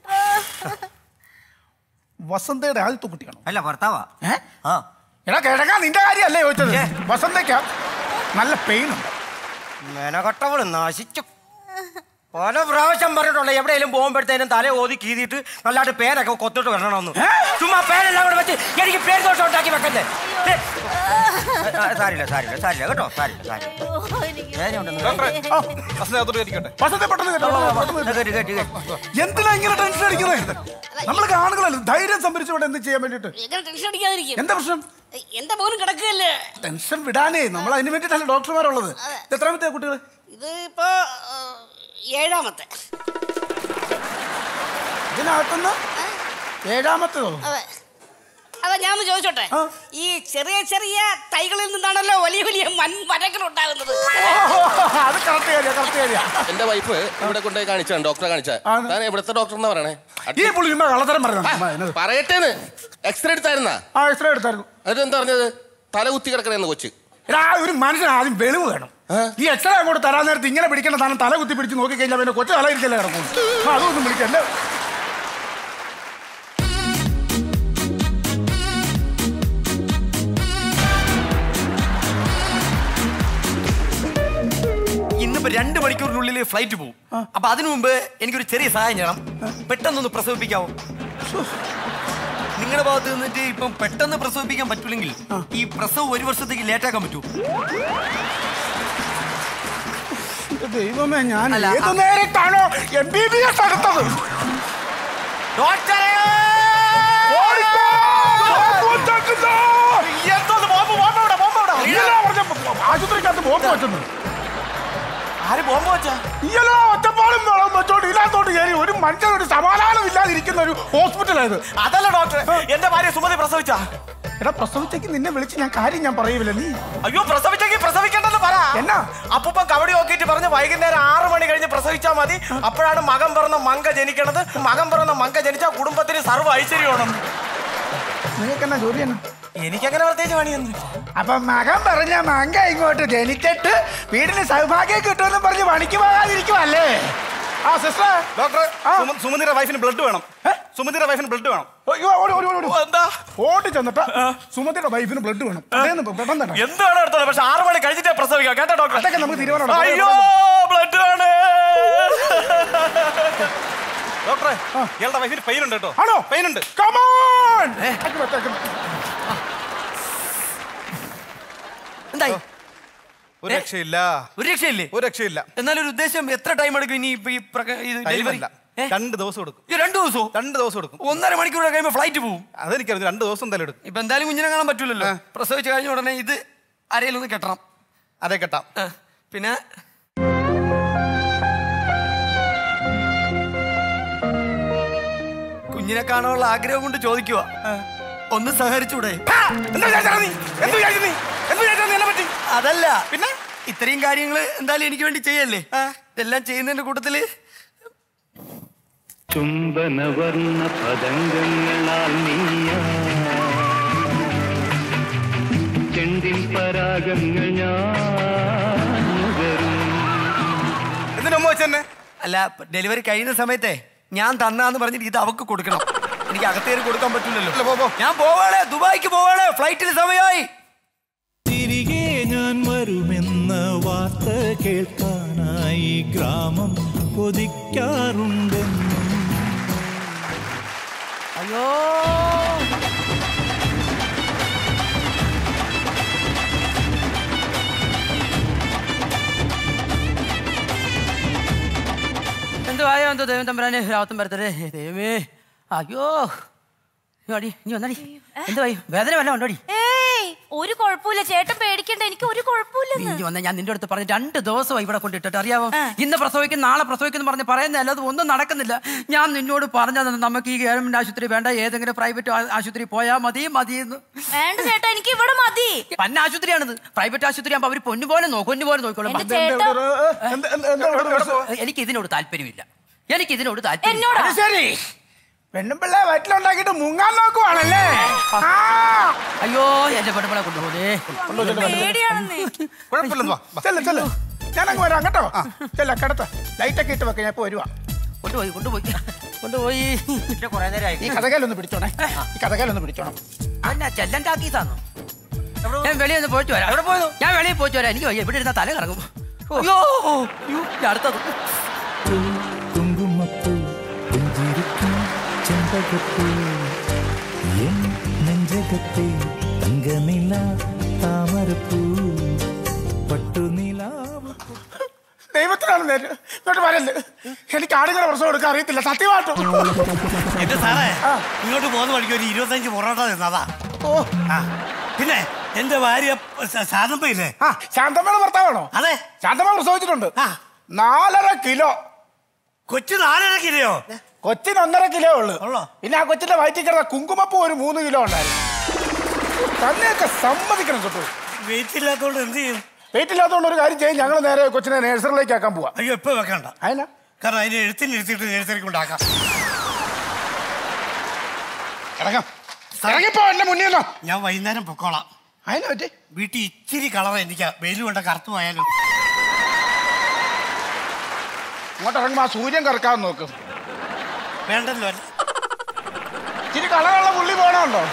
വസന്തയുടെ ആദ്യത്തെ കുട്ടിയാണോ
അല്ല ഭർത്താവാ
ഏ
ആ
എടാ കിടക്കാൻ നിന്റെ കാര്യമല്ലേ ചോദിച്ചത് വസന്തയ്ക്ക നല്ല പെയിൻ ഉണ്ട്
മെനകട്ടവള് നശിച്ചു പല പ്രാവശ്യം പറഞ്ഞിട്ടുണ്ട് എവിടെയെങ്കിലും പോകുമ്പോഴത്തേനും തല ഓതി കീതിയിട്ട് നല്ലതായിട്ട് പേരൊക്കെ കൊത്തിട്ട് വരണമെന്ന് ചുമ്മാ പേരെല്ലാം കൂടെ വെച്ച് എനിക്ക് പേര് ദോഷം ഉണ്ടാക്കി വെക്കല്ലേ ഏ, ആ, സാരില്ല സാരില്ല സാരില്ല കേട്ടോ സാരില്ല സാരില്ല വേദനയുണ്ടെന്ന്
ഡോക്ടറെ വസന്തത്തോട്ട് ഇരിക്കട്ടെ
വസന്ത പെട്ടെന്ന് കേട്ടോ, പെട്ടെന്ന് കേട്ടോ.
കേട്ട് കേട്ട് കേട്ട്
എന്തിനാ ഇങ്ങനെ ടെൻഷൻ അടിക്കുന്നത് നമ്മൾ കാണുകളല്ലേ ധൈര്യം സംഭരിച്ചുകൊണ്ട് എന്ത് ചെയ്യാൻ വേണ്ടിട്ട്
എങ്ങനെ ടെൻഷൻ അടിക്കാതിരിക്കും
എന്താ പ്രശ്നം
എന്റെ മോനും കിടക്കുകയല്ലേ
ടെൻഷൻ വിടാനേ നമ്മൾ അതിന് വേണ്ടിയിട്ടല്ല ഡോക്ടർമാരുള്ളത് ഇത് എത്രാമത്തെ കുട്ടികൾ
ഇത് ഇപ്പൊ ഏഴാമത്തെ
ഇതിനകത്തുനിന്ന് ഏഴാമത്തതോ
അതെ അതാ ഞാൻ ഒന്ന് ചോദിച്ചോട്ടെ ഈ ചെറിയ ചെറിയ തൈകളിൽ നിന്നാണല്ലോ വലിയ വലിയ മൺ മരങ്ങൾ ഉണ്ടാകുന്നത്
അത് കറക്റ്റ് കാര്യ കറക്റ്റ് കാര്യ
എന്റെ വൈഫ് ഇവിടെ കൊണ്ടുപോയി കാണിച്ചാണ് ഡോക്ടറെ കാണിച്ചാ ഞാൻ എവിടുത്തെ ഡോക്ടർ എന്നാ പറയണേ
ഈ പുള്ളി ചുമ്മാ കള്ളത്തരം പറയുന്നത്
പറയട്ടേന്ന് എക്സ്റേ എടുത്തായിരുന്നാ
ആ എക്സ്റേ എടുത്തായിരുന്നു
എന്നിട്ട് എന്താ പറഞ്ഞത് തല കുത്തി കിടക്കണേന്ന് കൊച്ച്
എടാ ഒരു മനുഷ്യന് ആദ്യം വെളിവ് വേണം ഈ എക്സ്റേ അങ്ങോട്ട് തരാൻ നേരത്ത് ഇങ്ങനെ പിടിക്കേണ്ട താനും തല കുത്തി പിടിച്ച് നോക്കി കഴിഞ്ഞാൽ പിന്നെ കൊച്ചു തല ഇരിക്കല്ലേ കിടക്കും ആ, അതൊന്നും വിളിക്കല്ലേ
ഇന്നിപ്പോ രണ്ട് മണിക്കൂറിനുള്ളിൽ ഫ്ലൈറ്റ് പോകും അപ്പൊ അതിനു മുമ്പ് എനിക്കൊരു ചെറിയ സഹായം ചെയ്യണം പെട്ടെന്നൊന്ന് പ്രസവിപ്പിക്കാവോ നിങ്ങളുടെ ഭാഗത്ത് നിന്നിട്ട് ഇപ്പം പെട്ടെന്ന് പ്രസവിപ്പിക്കാൻ പറ്റില്ലെങ്കിൽ ഈ പ്രസവം ഒരു വർഷത്തേക്ക് ലേറ്റ് ആക്കാൻ പറ്റൂ
ദൈവമേ ഞാൻ
അല്ല,
ഏത്
ആ-
നേരത്താണോ എം ബി ബി എസ് എടുത്തത്
ഡോക്ടറെ
ഓടിക്കോ! ബോംബ് വെച്ചേക്കുന്നു! നീയല്ലേ പറഞ്ഞ ആശുപത്രിക്കകത്ത് ബോംബ് വെച്ചെന്ന്
ആര് ബോംബ് വെച്ചാ
ഇയ്യല്ലോ ഒറ്റപ്പാടും വെള്ളം വെച്ചോണ്ട് ഇതിനകത്തോട്ട് കയറി ഒരു മനുഷ്യൻ ഒരു സമാധാനം ഇല്ലാതിരിക്കുന്ന ഒരു ഹോസ്പിറ്റലായത്
അതല്ല ഡോക്ടറെ എന്റെ ഭാര്യ സുമതി പ്രസവിച്ചാ
എടാ പ്രസവിച്ചേക്ക് നിന്നെ വിളിച്ച് ഞാൻ കാര്യം ഞാൻ പറയുന്നില്ല നീ
അയ്യോ പ്രസവിച്ചെങ്കിൽ പ്രസവിക്കണ്ടെന്ന് പറ
എന്നാ?
അപ്പൂപ്പൻ കബഡി നോക്കിയിട്ട് പറഞ്ഞ് വൈകുന്നേരം ആറ് മണി കഴിഞ്ഞ് പ്രസവിച്ചാൽ മതി അപ്പോഴാണ് മകൻ പിറന്ന മങ്ക ജനിക്കണത് മകൻ പിറന്ന മങ്ക ജനിച്ചാൽ കുടുംബത്തിന് സർവ്വ ഐശ്വര്യമാണ്
നിങ്ങൾക്ക് എന്നാ ജോലി തന്നെ
എനിക്കങ്ങനെ പ്രത്യേകിച്ച് പണിയൊന്നും
അപ്പൊ മകൻ പറഞ്ഞ മങ്ക ഇങ്ങോട്ട് ജനിച്ചിട്ട് വീടിന് സൗഭാഗ്യം കിട്ടുമെന്ന് പറഞ്ഞ് പണിക്ക് പോകാതിരിക്കുവല്ലേ ആ സിസ്റ്റർ
ഡോക്ടർ സുമതിയുടെ വൈഫിന് ബ്ലഡ് വേണം സുമതിയുടെ വൈഫിന് ബ്ലഡ് വേണം
എന്താ
ഓടി ചെന്നിട്ട് സുമതിയുടെ വൈഫിന് ബ്ലഡ് വേണം അതേന്ന് പെട്ടെന്ന് തന്നെ
എന്ത് വേണം എടുത്തോളൂ പക്ഷെ ആറ് മണി കഴിഞ്ഞിട്ടേ പ്രസവിക്കാം കേട്ടോ ഡോക്ടർ
അതൊക്കെ നമുക്ക് തീരുമാനം
അയ്യോ ബ്ലഡ് വേണേ
ഡോക്ടറെ ഇയാളുടെ വൈഫിന് പെയിൻ ഉണ്ട് കേട്ടോ
ആണോ
പെയിൻ ഉണ്ട്
കമോൺ
എന്തായി
ഒരു രക്ഷയില്ല
ഒരു രക്ഷയില്ലേ
ഒരു രക്ഷയില്ല
എന്നാലും ഒരു ഉദ്ദേശം എത്ര ടൈം എടുക്കും ഇനി ഇപ്പൊ ഈ പ്രക- ഇത് ഡെലിവറി
ടൈമല്ല രണ്ട് ദിവസം എടുക്കും
ഈ രണ്ടു ദിവസവും
രണ്ട് ദിവസം എടുക്കും
ഒന്നര മണിക്കൂർ കഴിയുമ്പോൾ ഫ്ലൈറ്റ് പോകും
അതെനിക്കറിയാം രണ്ട് ദിവസം എന്തായാലും എടുക്കും
ഇപ്പൊ എന്തായാലും കുഞ്ഞിനെ കാണാൻ പറ്റൂലല്ലോ പ്രസവിച്ച് കഴിഞ്ഞ ഉടനെ ഇത് അരയിലൊന്ന് കെട്ടണം
അതെ കേട്ടാം
ആ, പിന്നെ കുഞ്ഞിനെ കാണാനുള്ള ആഗ്രഹം കൊണ്ട് ചോദിക്കുക ഒന്ന് സഹകരിച്ചൂടെ അതല്ല പിന്നെ ഇത്രയും കാര്യങ്ങൾ എന്തായാലും എനിക്ക് വേണ്ടി ചെയ്യല്ലേ ഇതെല്ലാം ചെയ്യുന്നതിന്റെ കൂട്ടത്തില്
ചുംബനവർണ്ണ പതംഗങ്ങളാൽ നീയ ചെണ്ടിൻ പരാഗങ്ങൾ ഞാൻ നുകരും
എന്തിനാ ഉമ്മ വെച്ചെന്നെ
അല്ല ഡെലിവറി കഴിയുന്ന സമയത്തെ ഞാൻ തന്നാന്ന് പറഞ്ഞിട്ട് ഇത് അവക്ക് കൊടുക്കണം എനിക്ക് അകത്തേറി കൊടുക്കാൻ പറ്റില്ലല്ലോ ഞാൻ പോവാളെ ദുബായിക്ക് പോവാളെ ഫ്ലൈറ്റിൽ സമയമായി
തിരികെ ഞാൻ വരുമെന്ന വാർത്ത കേൾക്കാനായി ഗ്രാമം കൊതിക്കാറുണ്ടെന്നും
അയ്യോ എന്തുവായോ എന്തോ ദൈവം തമ്പരാനെ രാവത്തം വരത്തരേ ദൈവമേ അയ്യോ നീ വാടി, നീ വന്നടി എന്തുവായി വേദന വല്ല ഉണ്ടോടി
ഏയ് ഒരു കുഴപ്പമില്ല ചേട്ടൻ പേടിക്കണ്ട എനിക്ക് ഒരു
നീ
കുഴപ്പമില്ലെന്ന്
ഇഞ്ഞി വന്ന ഞാൻ നിന്റെ അടുത്ത് പറഞ്ഞ് രണ്ട് ദിവസമായി ഇവിടെ കൊണ്ടിട്ടിട്ട് അറിയാവോ ഇന്ന് പ്രസവിക്കും നാളെ പ്രസവിക്കും പറഞ്ഞ് പറയുന്നതല്ല അത് ഒന്നും നടക്കുന്നില്ല ഞാൻ നിന്നോട് പറഞ്ഞത് നമുക്ക് ഈ ഗവൺമെന്റ് ആശുപത്രി വേണ്ട ഏതെങ്കിലും പ്രൈവറ്റ് ആശുപത്രി പോയാൽ മതി മതി എന്ന്
വേണ്ട ചേട്ടാ എനിക്ക് ഇവിടെ മതി
പന്ന ആശുപത്രിയാണിത് പ്രൈവറ്റ് ആശുപത്രി ആകുമ്പോൾ അവർ പൊന്നു പോലെ നോക്കും പൊന്നു പോലെ നോക്കോളും
എന്റെ ചേട്ടാ
എനിക്ക് ഇതിനോട് താല്പര്യമില്ല എനിക്ക് ഇതിനോട് താല്പര്യം
അത് ശരി പെണ്ണുമ്പിള്ള വയറ്റിലുണ്ടാക്കിയിട്ട് മുങ്ങാൻ നോക്കുവാണല്ലേ ആ.
അയ്യോ എന്റെ പെണ്ണുമ്പളെ കൊണ്ടുപോകേ
പേടിയാണെന്നേ
കുഴപ്പമില്ലെന്ന് വാ, വാ. ചെല്ല് ചെല്ല് ഞാനങ്ങ് വരാം കേട്ടോ ചെല്ല കിടത്ത ലൈറ്റൊക്കെ ഇട്ട് വെക്കാം ഞാൻ ഇപ്പൊ വരുവാ
കൊണ്ടുപോയി കൊണ്ടുപോയി കൊണ്ടുപോയി
കുറെ നേരമായി
ഈ കഥകാലൊന്ന് പിടിച്ചോണേ ഈ കഥകാലൊന്ന് പിടിച്ചോണം
എന്നാ ചെല്ലൻ ടാക്കീസാണോ ഞാൻ വെളിയിൽ നിന്ന് പോയിട്ട് വരാം എവിടെ പോയത് ഞാൻ വെളിയിൽ പോയിട്ട് വരാം എനിക്ക് വയ്യ ഇവിടെ ഇരുന്ന തല കറങ്ങും അയ്യോ അയ്യോ, ഞാൻ അടുത്തത്
കുങ്കുമപ്പൂ പുഞ്ചിരിക്കും ചെമ്പകപ്പൂ എൻ നെഞ്ചകത്തെ തങ്കനില താമരപ്പൂ പട്ടുനിലാവ്
ദൈവത്തിനാണ് നേര് ഇങ്ങോട്ട് വരല്ലേ എനിക്ക് ആടുകളെ പ്രസവം എടുക്കാൻ അറിയത്തില്ല സത്യമായിട്ടും
എന്റെ സാറേ ഇങ്ങോട്ട് പോകുന്ന വഴിക്ക് ഒരു ഇരുപത്തഞ്ച് പൊറോട്ട തിന്നതാ
ഓ
ആ. പിന്നെ എന്റെ ഭാര്യ സ- ശാന്തമ്മയില്ലേ
ആ ശാന്തമ്മയുടെ ഭർത്താവാണോ
അതെ
ശാന്തമ്മ പ്രസവിച്ചിട്ടുണ്ട്
ആ.
നാലര കിലോ
കൊച്ചു നാലര കിലയോ
കൊച്ചിന് ഒന്നര കിലോ ഉള്ളു പിന്നെ ആ കൊച്ചിന്റെ വയറ്റിൽ കിടന്ന കുങ്കുമപ്പൂ ഒരു മൂന്ന് കിലോ ഉണ്ടായിരുന്നു തന്നെയൊക്കെ സമ്മതിക്കണം കേട്ടോ
വെയിറ്റ് ഇല്ലാത്തോണ്ട് എന്ത് ചെയ്യും
വെയിറ്റ് ഇല്ലാത്തതുകൊണ്ട് ഒരു കാര്യം ചെയ്യും ഞങ്ങൾ നേരെ കൊച്ചിനെ നഴ്സറിലേക്ക് ആക്കാൻ പോവാ
അയ്യോ ഇപ്പൊ വെക്കണ്ട
അതിനാ
കാരണം അതിനെ എഴുത്തിന് എഴുത്തിട്ട് നേഴ്സറിക്ക് ഉണ്ടാക്കാം
ഇറങ്ങാം ഇറങ്ങിപ്പോ എന്റെ മുന്നിൽ നിന്നോ
ഞാൻ വൈകുന്നേരം പൊക്കോളാം
അതിനെ പറ്റി
വീട്ടിൽ ഇച്ചിരി കളർ എനിക്ക് വെയിൽ കൊണ്ട് കറുത്തു പോയാലും
ഇങ്ങോട്ട് ഇറങ്ങുമ്പോ ആ സൂര്യൻ കറക്കാൻ നോക്കും
വേണ്ടല്ലോ
ഇച്ചിരി കളറുള്ള പുള്ളി പോകണമുണ്ടോ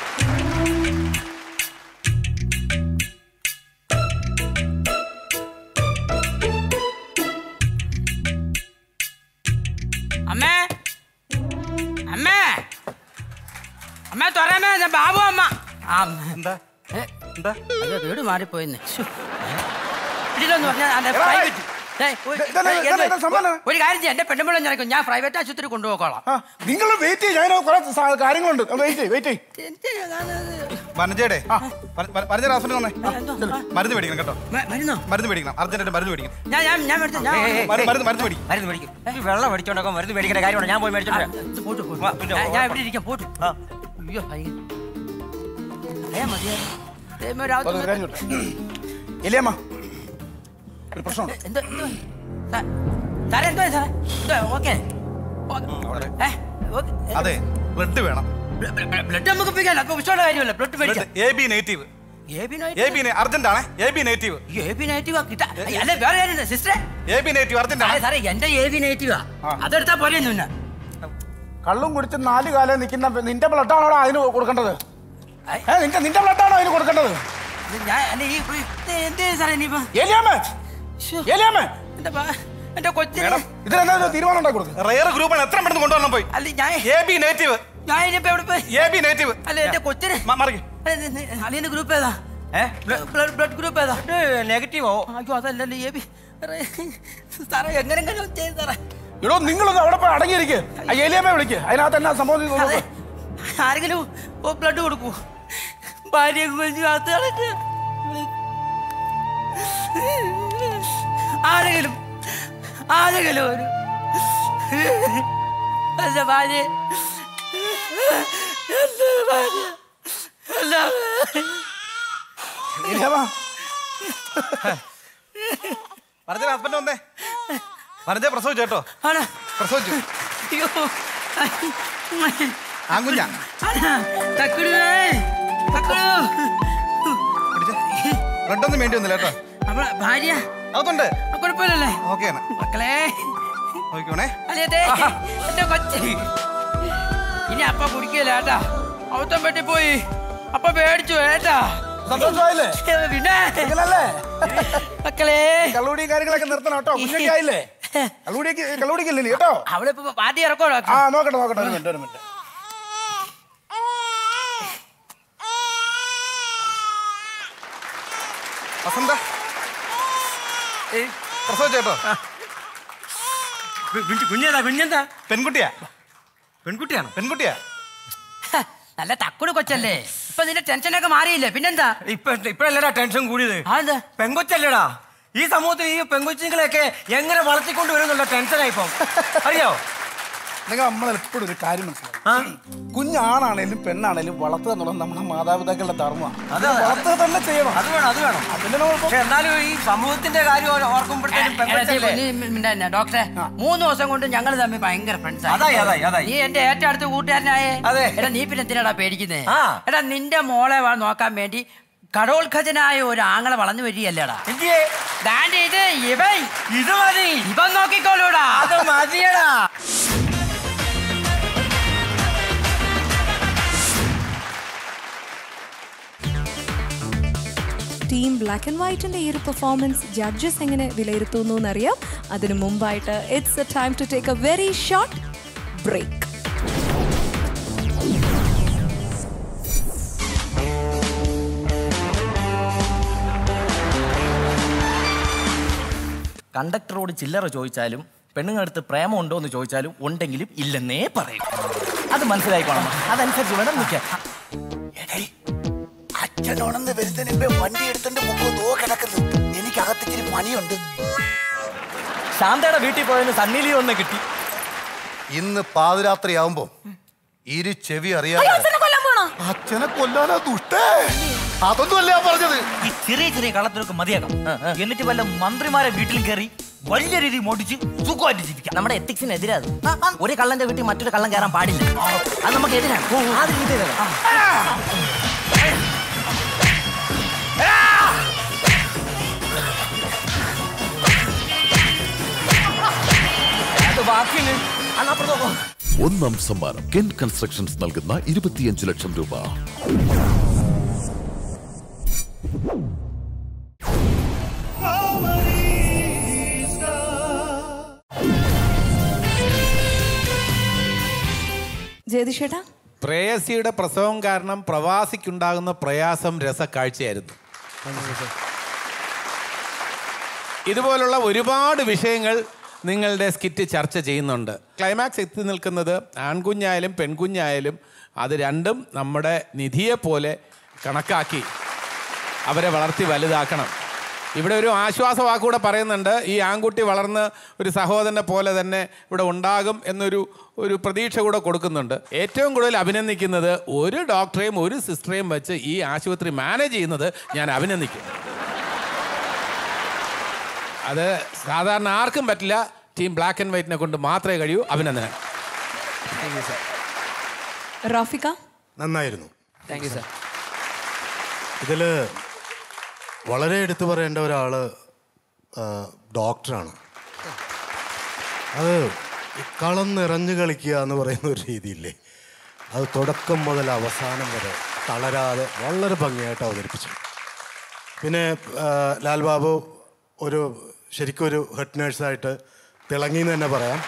അമ്മേ അമ്മേ അമ്മേ തുറമേ ഞാൻ ബാബു അമ്മ ആ
എന്താ
ഏ,
എന്താ
അയ്യോ വീട് മാറിപ്പോയിന്ന് ശ്ശോ. ഇതിലൊന്ന് പറഞ്ഞാ അതെ,
എടാ,
private. ഏയ്, ഒരു-
ഇതെന്താ,
ഏയ്,
ഇതെന്താ,
എന്ത്?
ഇതെന്താ സംഭവം?
ഒരു കാര്യം ചെയ്യാം എന്റെ പെണ്ണുമ്പിള്ള ഞാനിക്കും ഞാൻ പ്രൈവറ്റ് ആശുപത്രി കൊണ്ടുപോക്കോളാം
നിങ്ങൾ വെയിറ്റ് ചെയ്യും ഞാൻ കുറെ സ- കാര്യങ്ങളുണ്ട് വെയിറ്റ് ചെയ്യും വെയിറ്റ് ചെയ്യും
വനജയുടെ വനജ ഹസ്ബൻഡ് വന്നേ മരുന്ന് മേടിക്കണം കേട്ടോ
മരുന്നോ
മരുന്ന് മേടിക്കണം അർജന്റായിട്ട് മരുന്ന് മേടിക്കണം
ഞാൻ ഞാൻ ഞാൻ മേടിച്ചു ഞാൻ
ഏയ്, ഏയ്,
മരുന്ന് മരുന്ന് മരുന്ന് മേടിക്കും
മരുന്ന് മേടിക്കും ഈ വെള്ളം മേടിച്ചോണ്ടൊക്കെ മരുന്ന് മേടിക്കേണ്ട കാര്യമാണ് ഞാൻ പോയി മേടിച്ചോണ്ട് വരാം.
പോട്ടു, പോട്ടു.
വാ, പിന്നെ
ഞാൻ- ഞാൻ
വാ.
ഇവിടെ ഇരിക്കാം പോട്ടു
ആ.
അയ്യോ ഭയങ്കര ഏ മതിയായിരുന്നു ദൈവമേ, ഒരു ആവത്ത്
ഒരു കാര്യം ചോദിച്ചോ? ഇല്ലയമ്മ ഒരു പ്രശ്നമുണ്ട്
എന്തോ എന്തോ സാ- സാറേ എന്തോ സാറേ എന്തോ ഓക്കെ ഏ ഓക്കെ.
അതെ ബ്ലഡ് വേണം
ബ്ല- ബ്ല- ബ്ല- ബ്ലഡ് നമുക്ക് പിടിക്കാനോ അപ്പൊ വിഷയമുള്ള കാര്യമല്ല ബ്ലഡ് മേടിക്കാം
A B negative
A B
A B urgent ആണ് A B negative
A B negative കിട്ടാ അല്ലെ വേറെ കാര്യം സിസ്റ്ററെ
എ ബി നെഗറ്റീവ് അർജന്റ്
സാറേ
ആണ്
സാറേ എന്റെ എ ബി നെഗറ്റീവാ അതെടുത്താ പോലെ പിന്നെ
കള്ളും കുടിച്ച് നാല് കാലം നിൽക്കുന്ന നിന്റെ ബ്ലഡാണോ അതിന് കൊടുക്കേണ്ടത് ഏ നിന്റെ നിന്റെ ബ്ലഡാണോ അതിന് കൊടുക്കേണ്ടത്
ഞാൻ അല്ല ഈ ഇത് എന്ത് ചെയ്യും സാറേ ഇനിയിപ്പോ
ഏലിയാമ്മ
ശ്ശോ.
ഏലിയാമ്മ
എന്റെ ബാ- എന്റെ കൊച്ചിനെ
മേഡം.
ഇതിനെന്താ ഒരു തീരുമാനം ഉണ്ടാക്കി കൊടുക്കുക
റയർ ഗ്രൂപ്പാണ് എത്ര പെട്ടെന്ന് കൊണ്ടുവരണം പോയി
അല്ല ഞാൻ
എ ബി നെഗറ്റീവ്
ഞാൻ ഇനിയിപ്പോ എവിടെ പോയി
എ ബി നെഗറ്റീവ്
അല്ല എന്റെ കൊച്ചിന്
മറിക്കും
അളിയന്റെ ഗ്രൂപ്പ് ഏതാ
ഏ
ബ്ലഡ് ബ്ലഡ് ഗ്രൂപ്പ് ഏതാ
നെഗറ്റീവോ
അയ്യോ അതല്ലല്ലോ എ ബി സാറേ എങ്ങനെങ്കിലും ചെയ്ത് സാറേ
ഇടോ നിങ്ങളൊന്ന് അവിടെ പോയി അടങ്ങിയിരിക്കുക ആ ഏലിയാമ്മ വിളിക്കുക അതിനകത്ത് എന്നാ സംഭവം എന്ന്
അതെ
നോക്ക്.
ആരെങ്കിലും ഓ ബ്ലഡ് കൊടുക്കൂ ഭാര്യ കുഞ്ഞു കാത്ത് കളഞ്ഞ് ആരെങ്കിലും ആരെങ്കിലും ഒരു എന്റെ ഭാര്യ എന്റെ ഭാര്യ എന്റെ ഭാര്യ
ഏലിയാമ്മ
വനജ ഹസ്ബൻഡ് വന്നേ വനജ പ്രസവിച്ചു കേട്ടോ
ആണ്
പ്രസവിച്ചു
അയ്യോ
ആങ്കുഞ്ഞ
തക്കുടുവേ തക്കുടു
ബ്ലഡ് ഒന്നും വേണ്ടി വന്നില്ല കേട്ടോ
നമ്മളെ ഭാര്യ
അതുണ്ട്
ആ, കുഴപ്പമില്ലല്ലേ
ഓക്കെ
മക്കളെ
നോക്കിക്കോണേ
അല്ലേ എന്റെ കൊച്ചി ഇനി അപ്പ കുടിക്കില്ല ഏട്ടാ അവത്തം പെട്ടി പോയി അപ്പ പേടിച്ചു ഏട്ടാ
സന്തോഷമായില്ലേ
പിന്നെ
നിങ്ങളല്ലേ
മക്കളെ
കള്ളുടിയും കാര്യങ്ങളൊക്കെ നിർത്തണം കേട്ടോ കുഞ്ഞൊക്കെ ആയില്ലേ കള്ളുടിക്ക് കള്ളുടിക്കില്ലേ നീ കേട്ടോ
അവളിപ്പോ പാട്ടി ഇറക്കോ
ആ നോക്കട്ടെ നോക്കട്ടെ ഒരു മിനിറ്റ് ഒരു മിനിറ്റ്
വസന്ത ഏയ് പ്രസവിച്ചു കേട്ടോ
കുഞ്ഞേതാ കുഞ്ഞെന്താ
പെൺകുട്ടിയാ
പെൺകുട്ടിയാണോ
പെൺകുട്ടിയാ
നല്ല തക്കുട് കൊച്ചല്ലേ ഇപ്പൊ നിന്റെ ടെൻഷനൊക്കെ മാറിയില്ലേ പിന്നെന്താ
ഇപ്പൊ ഇപ്പഴല്ലടാ ടെൻഷൻ കൂടിയത്
അതെന്താ
പെങ്കൊച്ചല്ലടാ ഈ സമൂഹത്തിൽ ഈ പെങ്കൊച്ചുങ്ങളെയൊക്കെ എങ്ങനെ വളർത്തിക്കൊണ്ട് വരുന്നുള്ള ടെൻഷനായി ഇപ്പം അറിയോ
നിങ്ങൾ നമ്മൾ എപ്പോഴും ഒരു കാര്യം മനസ്സിലാവും കുഞ്ഞാണാണേലും പെണ്ണാണേലും വളർത്തുക എന്നുള്ളത് നമ്മുടെ മാതാപിതാക്കളുടെ ധർമ്മമാണ്
അത്
വളർത്തുക തന്നെ ചെയ്യണം
അത് വേണം അത് വേണം
അതിന്റെ നമ്മൾ
പക്ഷെ എന്നാലും ഈ സമൂഹത്തിന്റെ കാര്യം ഓർക്കുമ്പോഴത്തേനും പെങ്കൊച്ചല്ലേ
ഡോക്ടറെ മൂന്ന് ദിവസം കൊണ്ട് ഞങ്ങൾ തമ്മിൽ ഭയങ്കര ഫ്രണ്ട്സ്
അതായി, അതായി, അതായി.
നീ എന്റെ ഏറ്റവും അടുത്ത കൂട്ടുകാരനായേ
അതെ.
എടാ നീ പിന്നെ എന്തിനാടാ പേടിക്കുന്നേ
ആ.
എടാ നിന്റെ മോളെ വാ നോക്കാൻ വേണ്ടി കടോത്ഖജനായ ഒരു ആങ്ങളെ വളർന്നു വരികയല്ലേടാ
എന്തിയേ
ദാണ്ട് ഇത് ഇവൻ
ഇത് മതി
ഇവൻ നോക്കിക്കോളൂടാ
അത് മതിയടാ
ടീം ബ്ലാക്ക് ആൻഡ് വൈറ്റിന്റെ ഈ ഒരു പെർഫോമൻസ് ജഡ്ജസ് എങ്ങനെ വിലയിരുത്തുന്നു എന്നറിയാം അതിനു മുമ്പായിട്ട് it's a time to take a very short break
കണ്ടക്ടറോട് ചില്ലറ ചോദിച്ചാലും പെണ്ണുങ്ങളടുത്ത് പ്രേമമുണ്ടോ എന്ന് ചോദിച്ചാലും ഉണ്ടെങ്കിലും ഇല്ലെന്നേ പറയും അത് മനസ്സിലായിക്കോണം അതനുസരിച്ച് വേണം നിൽക്കാൻ
അച്ഛനോണെന്ന് വരുന്നതിന് മുമ്പേ വണ്ടി എടുത്തോണ്ട് മുമ്പ് നോ കിടക്കുന്നു എനിക്ക് അകത്തിച്ചിരി പണിയുണ്ട്
ശാന്തയുടെ വീട്ടിൽ പോയതിന് സണ്ണിലി ഒന്ന് കിട്ടി
ഇന്ന് പാതിരാത്രി ആവുമ്പോ ഇരു ചെവി
അയ്യോ,
അറിയാതെ
അച്ഛനെ കൊല്ലാൻ പോണോ
അച്ഛനെ കൊല്ലാനാ ദുഷ്ടേ അതൊന്നും അല്ല ഞാൻ പറഞ്ഞത്
ഈ ചെറിയ ചെറിയ കള്ളത്തിനൊക്കെ മതിയാക്കാം എന്നിട്ട് വല്ല മന്ത്രിമാരെ വീട്ടിൽ കയറി വലിയ രീതിയിൽ മോടിച്ച് സുഖമായിട്ട് ജീവിക്കാം
നമ്മുടെ എത്തിക്സിനെതിരാ അത് ഒരു കള്ളന്റെ വീട്ടിൽ മറ്റൊരു കള്ളൻ കയറാൻ പാടില്ല അത് നമുക്ക് എതിരാണ് ആ രീതിയിലാണ് അത് ബാക്കിയുണ്ട് അന്നപ്പുറത്തോ
ഒന്നാം സമ്മാനം കെൻ കൺസ്ട്രക്ഷൻസ് നൽകുന്ന ഇരുപത്തിയഞ്ച് ലക്ഷം രൂപ
ജയതിഷേട്ടാ
പ്രേയസിയുടെ പ്രസവം കാരണം പ്രവാസിക്കുണ്ടാകുന്ന പ്രയാസം രസക്കാഴ്ചയായിരുന്നു ഇതുപോലുള്ള ഒരുപാട് വിഷയങ്ങൾ നിങ്ങളുടെ സ്കിറ്റ് ചർച്ച ചെയ്യുന്നുണ്ട് ക്ലൈമാക്സ് എത്തി നിൽക്കുന്നത് ആൺകുഞ്ഞായാലും പെൺകുഞ്ഞായാലും അത് രണ്ടും നമ്മുടെ നിധിയെ പോലെ കണക്കാക്കി അവരെ വളർത്തി വലുതാക്കണം ഇവിടെ ഒരു ആശ്വാസ വാക്കുകൂടെ പറയുന്നുണ്ട് ഈ ആൺകുട്ടി വളർന്ന് ഒരു സഹോദരനെ പോലെ തന്നെ ഇവിടെ ഉണ്ടാകും എന്നൊരു ഒരു പ്രതീക്ഷ കൂടെ കൊടുക്കുന്നുണ്ട് ഏറ്റവും കൂടുതൽ അഭിനന്ദിക്കുന്നത് ഒരു ഡോക്ടറെയും ഒരു സിസ്റ്ററെയും വെച്ച് ഈ ആശുപത്രി മാനേജ് ചെയ്യുന്നത് ഞാൻ അഭിനന്ദിക്കും അത് സാധാരണ ആർക്കും പറ്റില്ല ടീം ബ്ലാക്ക് ആൻഡ് വൈറ്റിനെ കൊണ്ട് മാത്രമേ കഴിയൂ അഭിനന്ദനം
റാഫിക
നന്നായിരുന്നു
താങ്ക് യു സാർ
ഇതിൽ വളരെ എടുത്തു പറയേണ്ട ഒരാൾ ഡോക്ടറാണ് അത് ഈ കളം നിറഞ്ഞു കളിക്കുക എന്ന് പറയുന്ന ഒരു രീതിയില്ലേ അത് തുടക്കം മുതൽ അവസാനം വരെ തളരാതെ വളരെ ഭംഗിയായിട്ട് അവതരിപ്പിച്ചു പിന്നെ ആ, ലാൽ ബാബു ഒരു ശരിക്കും ഒരു ഹെഡ് നേഴ്സായിട്ട് തിളങ്ങി എന്ന് തന്നെ പറയാം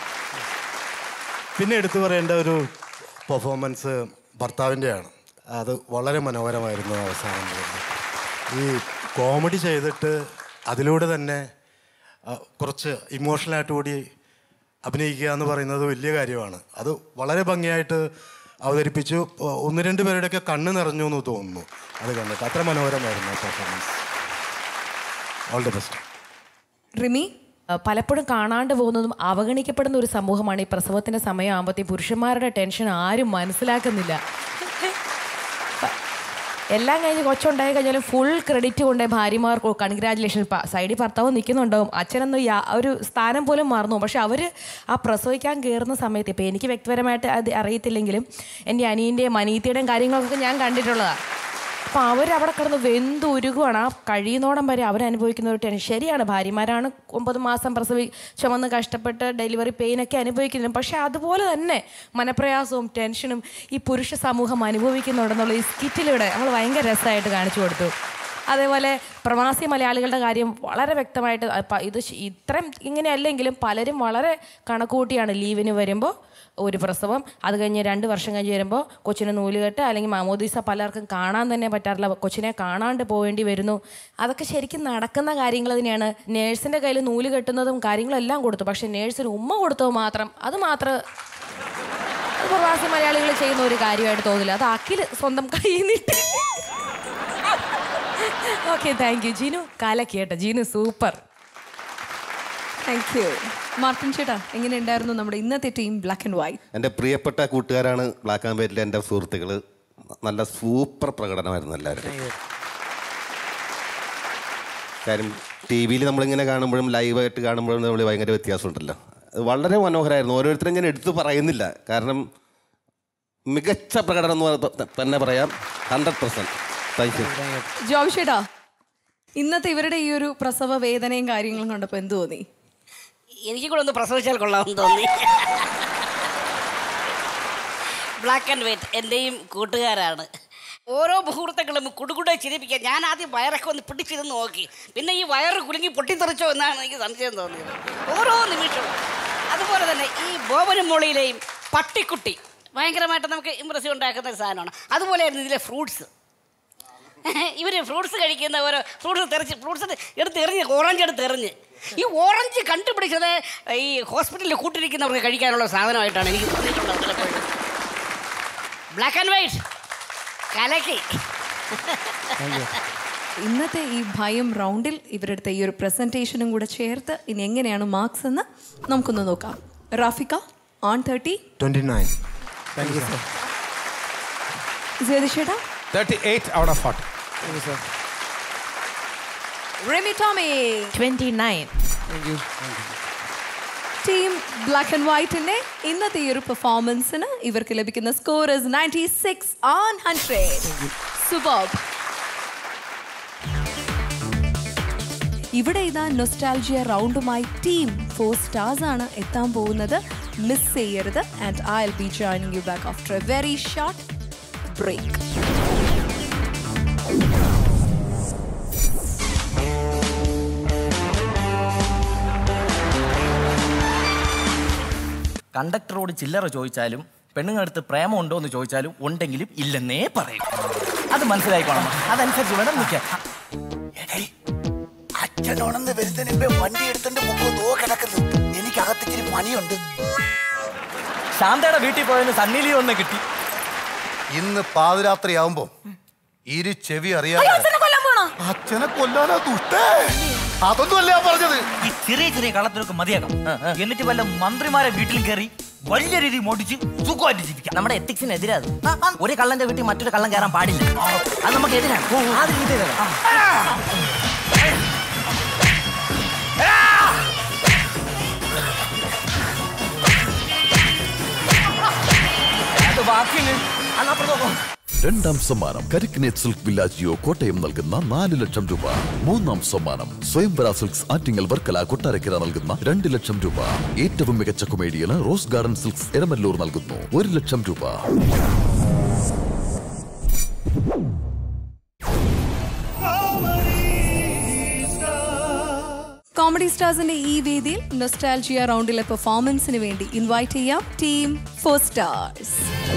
പിന്നെ എടുത്തു പറയേണ്ട ഒരു പെർഫോമൻസ് ഭർത്താവിൻ്റെയാണ് അത് വളരെ മനോഹരമായിരുന്നു അവസാനം മുതൽ. ഈ കോമഡി ചെയ്തിട്ട് അതിലൂടെ തന്നെ ആ, കുറച്ച് ഇമോഷണലായിട്ട് കൂടി അഭിനയിക്കുക എന്ന് പറയുന്നത് വലിയ കാര്യമാണ് അത് വളരെ ഭംഗിയായിട്ട് അവതരിപ്പിച്ചു ഒ- ഒന്ന് രണ്ട് പേരുടെയൊക്കെ കണ്ണ് നിറഞ്ഞു എന്ന് തോന്നുന്നു അത് കണ്ടിട്ട് അത്ര മനോഹരമായിരുന്നു performance all the best
Rimi
അഹ് പലപ്പോഴും കാണാണ്ട് പോകുന്നതും അവഗണിക്കപ്പെടുന്ന ഒരു സമൂഹമാണ് ഈ പ്രസവത്തിന്റെ സമയമാകുമ്പോഴത്തേക്കും പുരുഷന്മാരുടെ ടെൻഷൻ ആരും മനസ്സിലാക്കുന്നില്ല പ- എല്ലാം കഴിഞ്ഞ് കൊച്ചുണ്ടായി കഴിഞ്ഞാലും ഫുൾ ക്രെഡിറ്റ് കൊണ്ടേ ഭാര്യമാർക്ക് കൺഗ്രാജുലേഷൻ സൈഡിൽ ഭർത്താവ് നിൽക്കുന്നുണ്ടാവും അച്ഛനൊന്നും യാ- ഒരു സ്ഥാനം പോലും മറന്നു പക്ഷെ അവർ ആ പ്രസവിക്കാൻ കയറുന്ന സമയത്ത് ഇപ്പോൾ എനിക്ക് വ്യക്തിപരമായിട്ട് അത് അറിയത്തില്ലെങ്കിലും എൻ്റെ അനിയൻ്റെയും അനീത്തിയുടെയും കാര്യങ്ങളൊക്കെ ഞാൻ കണ്ടിട്ടുള്ളതാണ് അപ്പോൾ അവരവിടെ കിടന്ന് വെന്തുരുകുവാണ് ആ കഴിയുന്നോടം വരെ അവരനുഭവിക്കുന്ന ഒരു ടെൻഷൻ ശരിയാണ് ഭാര്യമാരാണ് ഒമ്പത് മാസം പ്രസവി ചുമന്ന് കഷ്ടപ്പെട്ട് ഡെലിവറി പെയിനൊക്കെ അനുഭവിക്കുന്നത് പക്ഷേ അതുപോലെ തന്നെ മനപ്രയാസവും ടെൻഷനും ഈ പുരുഷ സമൂഹം അനുഭവിക്കുന്നുണ്ടെന്നുള്ള ഈ സ്കിറ്റിലൂടെ നമ്മൾ ഭയങ്കര രസമായിട്ട് കാണിച്ചു കൊടുത്തു അതേപോലെ പ്രവാസി മലയാളികളുടെ കാര്യം വളരെ വ്യക്തമായിട്ട് പ- ഇത് ശ- ഇത്രയും ഇങ്ങനെയല്ലെങ്കിലും പലരും വളരെ കണക്കുകൂട്ടിയാണ് ലീവിന് വരുമ്പോൾ ഒരു പ്രസവം അത് കഴിഞ്ഞ് രണ്ട് വർഷം കഴിഞ്ഞ് വരുമ്പോൾ കൊച്ചിന് നൂലുകെട്ട് അല്ലെങ്കിൽ മാമോദീസ പലർക്കും കാണാൻ തന്നെ പറ്റാറില്ല കൊച്ചിനെ കാണാണ്ട് പോകേണ്ടി വരുന്നു അതൊക്കെ ശരിക്കും നടക്കുന്ന കാര്യങ്ങൾ തന്നെയാണ് നേഴ്സിൻ്റെ കയ്യിൽ നൂല് കെട്ടുന്നതും കാര്യങ്ങളും എല്ലാം കൊടുത്തു പക്ഷേ നേഴ്സിന് ഉമ്മ കൊടുത്തത് മാത്രം അത് മാത്രം അത് പ്രവാസി മലയാളികൾ ചെയ്യുന്ന ഒരു കാര്യമായിട്ട് തോന്നില്ല അത് അഖിൽ സ്വന്തം കയ്യിൽ നിന്നിട്ട് ഓക്കെ താങ്ക് യു ജിനു കാലക്ക് കേട്ടോ Jinu super
thank you Martin ചേട്ടാ എങ്ങനെയുണ്ടായിരുന്നു നമ്മുടെ ഇന്നത്തെ ടീം ബ്ലാക്ക് ആൻഡ് വൈറ്റ്
എൻ്റെ പ്രിയപ്പെട്ട കൂട്ടുകാരാണ് ബ്ലാക്ക് ആൻഡ് വൈറ്റിലെ എൻ്റെ സുഹൃത്തുക്കൾ നല്ല സൂപ്പർ പ്രകടനമായിരുന്നു എല്ലാവരും കാര്യം ടി വിയിൽ നമ്മളിങ്ങനെ കാണുമ്പോഴും ലൈവായിട്ട് കാണുമ്പോഴും നമ്മൾ ഭയങ്കര വ്യത്യാസമുണ്ടല്ലോ അത് വളരെ മനോഹരമായിരുന്നു ഓരോരുത്തരും ഞാൻ എടുത്തു പറയുന്നില്ല കാരണം മികച്ച പ്രകടനം എന്ന് പറ- തന്നെ പറയാം hundred percent thank you
Job ചേട്ടാ ഇന്നത്തെ ഇവരുടെ ഈ ഒരു പ്രസവ വേദനയും കാര്യങ്ങളും കണ്ടപ്പോൾ എന്ത് തോന്നി
എനിക്ക് കൂടെ ഒന്ന് പ്രസവിച്ചാൽ കൊള്ളാമെന്ന് തോന്നി ബ്ലാക്ക് ആൻഡ് വൈറ്റ് എൻ്റെയും കൂട്ടുകാരാണ് ഓരോ മുഹൂർത്തങ്ങളും കുടുകുടെ ചിരിപ്പിക്കാൻ ഞാൻ ആദ്യം വയറൊക്കെ ഒന്ന് പിടിച്ചിരുന്ന് നോക്കി പിന്നെ ഈ വയറ് കുലുങ്ങി പൊട്ടിത്തെറിച്ചോ എന്നാണ് എനിക്ക് സംശയം തോന്നിയത് ഓരോ നിമിഷവും അതുപോലെ തന്നെ ഈ ബോബനും മോളിയിലെയും പട്ടിക്കുട്ടി ഭയങ്കരമായിട്ട് നമുക്ക് ഇമ്പ്രസീവ് ഉണ്ടാക്കുന്ന ഒരു സാധനമാണ് അതുപോലെയായിരുന്നു ഇതിലെ ഫ്രൂട്ട്സ് ഇവർ ഫ്രൂട്ട്സ് കഴിക്കുന്ന ഓരോ ഫ്രൂട്ട്സ് തെറിച്ച് ഫ്രൂട്ട്സ് എടുത്ത് എറിഞ്ഞ് ഓറഞ്ച് എടുത്ത് എറിഞ്ഞ് ഈ ഓറഞ്ച് കണ്ടുപിടിച്ചത് ഈ ഹോസ്പിറ്റലിൽ കൂട്ടിരിക്കുന്നവർക്ക് കഴിക്കാനുള്ള സാധനമായിട്ടാണ് എനിക്ക് തോന്നിയിട്ടുള്ളത് പലപ്പോഴും ബ്ലാക്ക് ആൻഡ് വൈറ്റ് കലക്കി
ഇന്നത്തെ ഈ ഭയം റൗണ്ടിൽ ഇവരുടെ ഈ ഒരു പ്രസന്റേഷനും കൂടെ ചേർത്ത് ഇനി എങ്ങനെയാണ് മാർക്സ് എന്ന് നമുക്കൊന്ന് നോക്കാം Rafika on thirty
twenty nine thank you sir
ജയതിഷേട്ടാ
thirty eight out of forty
Rimi Tomy
twenty nine
team black and വൈറ്റിന്റെ ഇന്നത്തെ ഈ ഒരു പെർഫോമൻസിന് ഇവർക്ക് ലഭിക്കുന്ന score is ninety six on hundred സുബോബ് ഇവിടെ ഇതാ നൊസ്റ്റാൾജിയ റൗണ്ടുമായി ടീം ഫോർ സ്റ്റാർസ് ആണ് എത്താൻ പോകുന്നത് മിസ് ചെയ്യരുത് and I will be joining you back after a very short break
കണ്ടക്ടറോട് ചില്ലറ ചോദിച്ചാലും പെണ്ണുങ്ങളടുത്ത് പ്രേമമുണ്ടോ എന്ന് ചോദിച്ചാലും ഉണ്ടെങ്കിലും ഇല്ലെന്നേ പറയും അത് മനസ്സിലായിക്കോണം അതനുസരിച്ച് വേണം നിൽക്കാൻ
അച്ഛനോണെന്ന് വരുന്നതിന് മുമ്പേ വണ്ടി എടുത്തോണ്ട് മുഖം നോ കിടക്കുന്നു എനിക്ക് അകത്തിച്ചിരി പണിയുണ്ട്
ശാന്തയുടെ വീട്ടിൽ പോയെന്ന് സണ്ണിലി ഒന്ന് കിട്ടി
ഇന്ന് പാതിരാത്രി ആവുമ്പോ ഇരു ചെവി അറിയാതെ അച്ഛനെ കൊല്ലാനാ ദുഷ്ടേ അതൊന്നും അല്ല ഞാൻ പറഞ്ഞത്
ഈ ചെറിയ ചെറിയ കള്ളത്തിനൊക്കെ മതിയാക്കാം എന്നിട്ട് വല്ല മന്ത്രിമാരെ വീട്ടിൽ കയറി വലിയ രീതിയിൽ മോടിച്ച് സുഖമായിട്ട് ജീവിക്കാം
നമ്മുടെ എത്തിക്സിനെതിരാ അത് ഒരു കള്ളന്റെ വീട്ടിൽ മറ്റൊരു കള്ളൻ കയറാൻ പാടില്ല അത് നമുക്ക് എതിരാണ് ആ രീതിയിലാണ് അത് ബാക്കിയില്ല അന്നപ്പുറത്ത് നോക്കാം
രണ്ടാം സമ്മാനം കരിക്കിനേറ്റ് സിൽക്ക് വില്ലാജിയോ കോട്ടയം നൽകുന്ന നാല് ലക്ഷം രൂപ മൂന്നാം സമ്മാനം സ്വയംവര സിൽക്സ് ആറ്റിങ്ങൽ വർക്കല കൊട്ടാരക്കര നൽകുന്ന രണ്ട് ലക്ഷം രൂപ ഏറ്റവും മികച്ച കൊമേഡിയന് റോസ് ഗാർഡൻ സിൽക്സ് എരമല്ലൂർ നൽകുന്നു ഒരു ലക്ഷം രൂപ
കോമഡി സ്റ്റാർസിന്റെ ഈ വേദിയിൽ നൊസ്റ്റാൾജിയ റൗണ്ടിലെ പെർഫോമൻസിന് വേണ്ടി ഇൻവൈറ്റ് ചെയ്യാം ടീം ഫോർ സ്റ്റാർസ്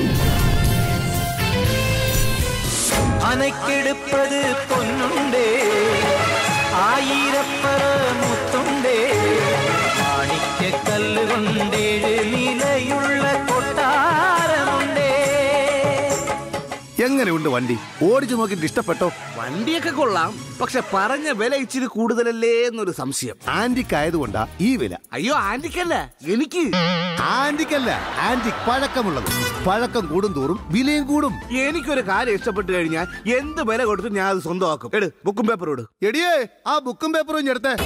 അനക്കെടുപ്പത് പൊന്നുണ്ടേ ആയിരപ്പറ മുത്തുണ്ടേ മാണിക്യക്കല്ല് കൊണ്ടേഴ് നിലയുള്ള കൊട്ടാരമുണ്ടേ
എങ്ങനെയുണ്ട് വണ്ടി ഓടിച്ചു നോക്കിയിട്ട് ഇഷ്ടപ്പെട്ടോ വണ്ടിയൊക്കെ കൊള്ളാം പക്ഷെ പറഞ്ഞ വില ഇച്ചിരി കൂടുതലല്ലേ എന്നൊരു സംശയം ആന്റിക് ആയതുകൊണ്ടാ ഈ വില അയ്യോ ആന്റിക്കല്ല എനിക്ക് ആന്റിക്കല്ല ആന്റിക് പഴക്കമുള്ളത് പഴക്കം കൂടും തോറും വിലയും കൂടും എനിക്കൊരു കാര്യം ഇഷ്ടപ്പെട്ടു കഴിഞ്ഞാൽ എന്ത് വില കൊടുത്ത് ഞാൻ അത് സ്വന്തമാക്കും എട് ബുക്കും പേപ്പറും ഇട് എടിയേ ആ ബുക്കും പേപ്പറും ഇഞ്ഞ് എടുത്തേ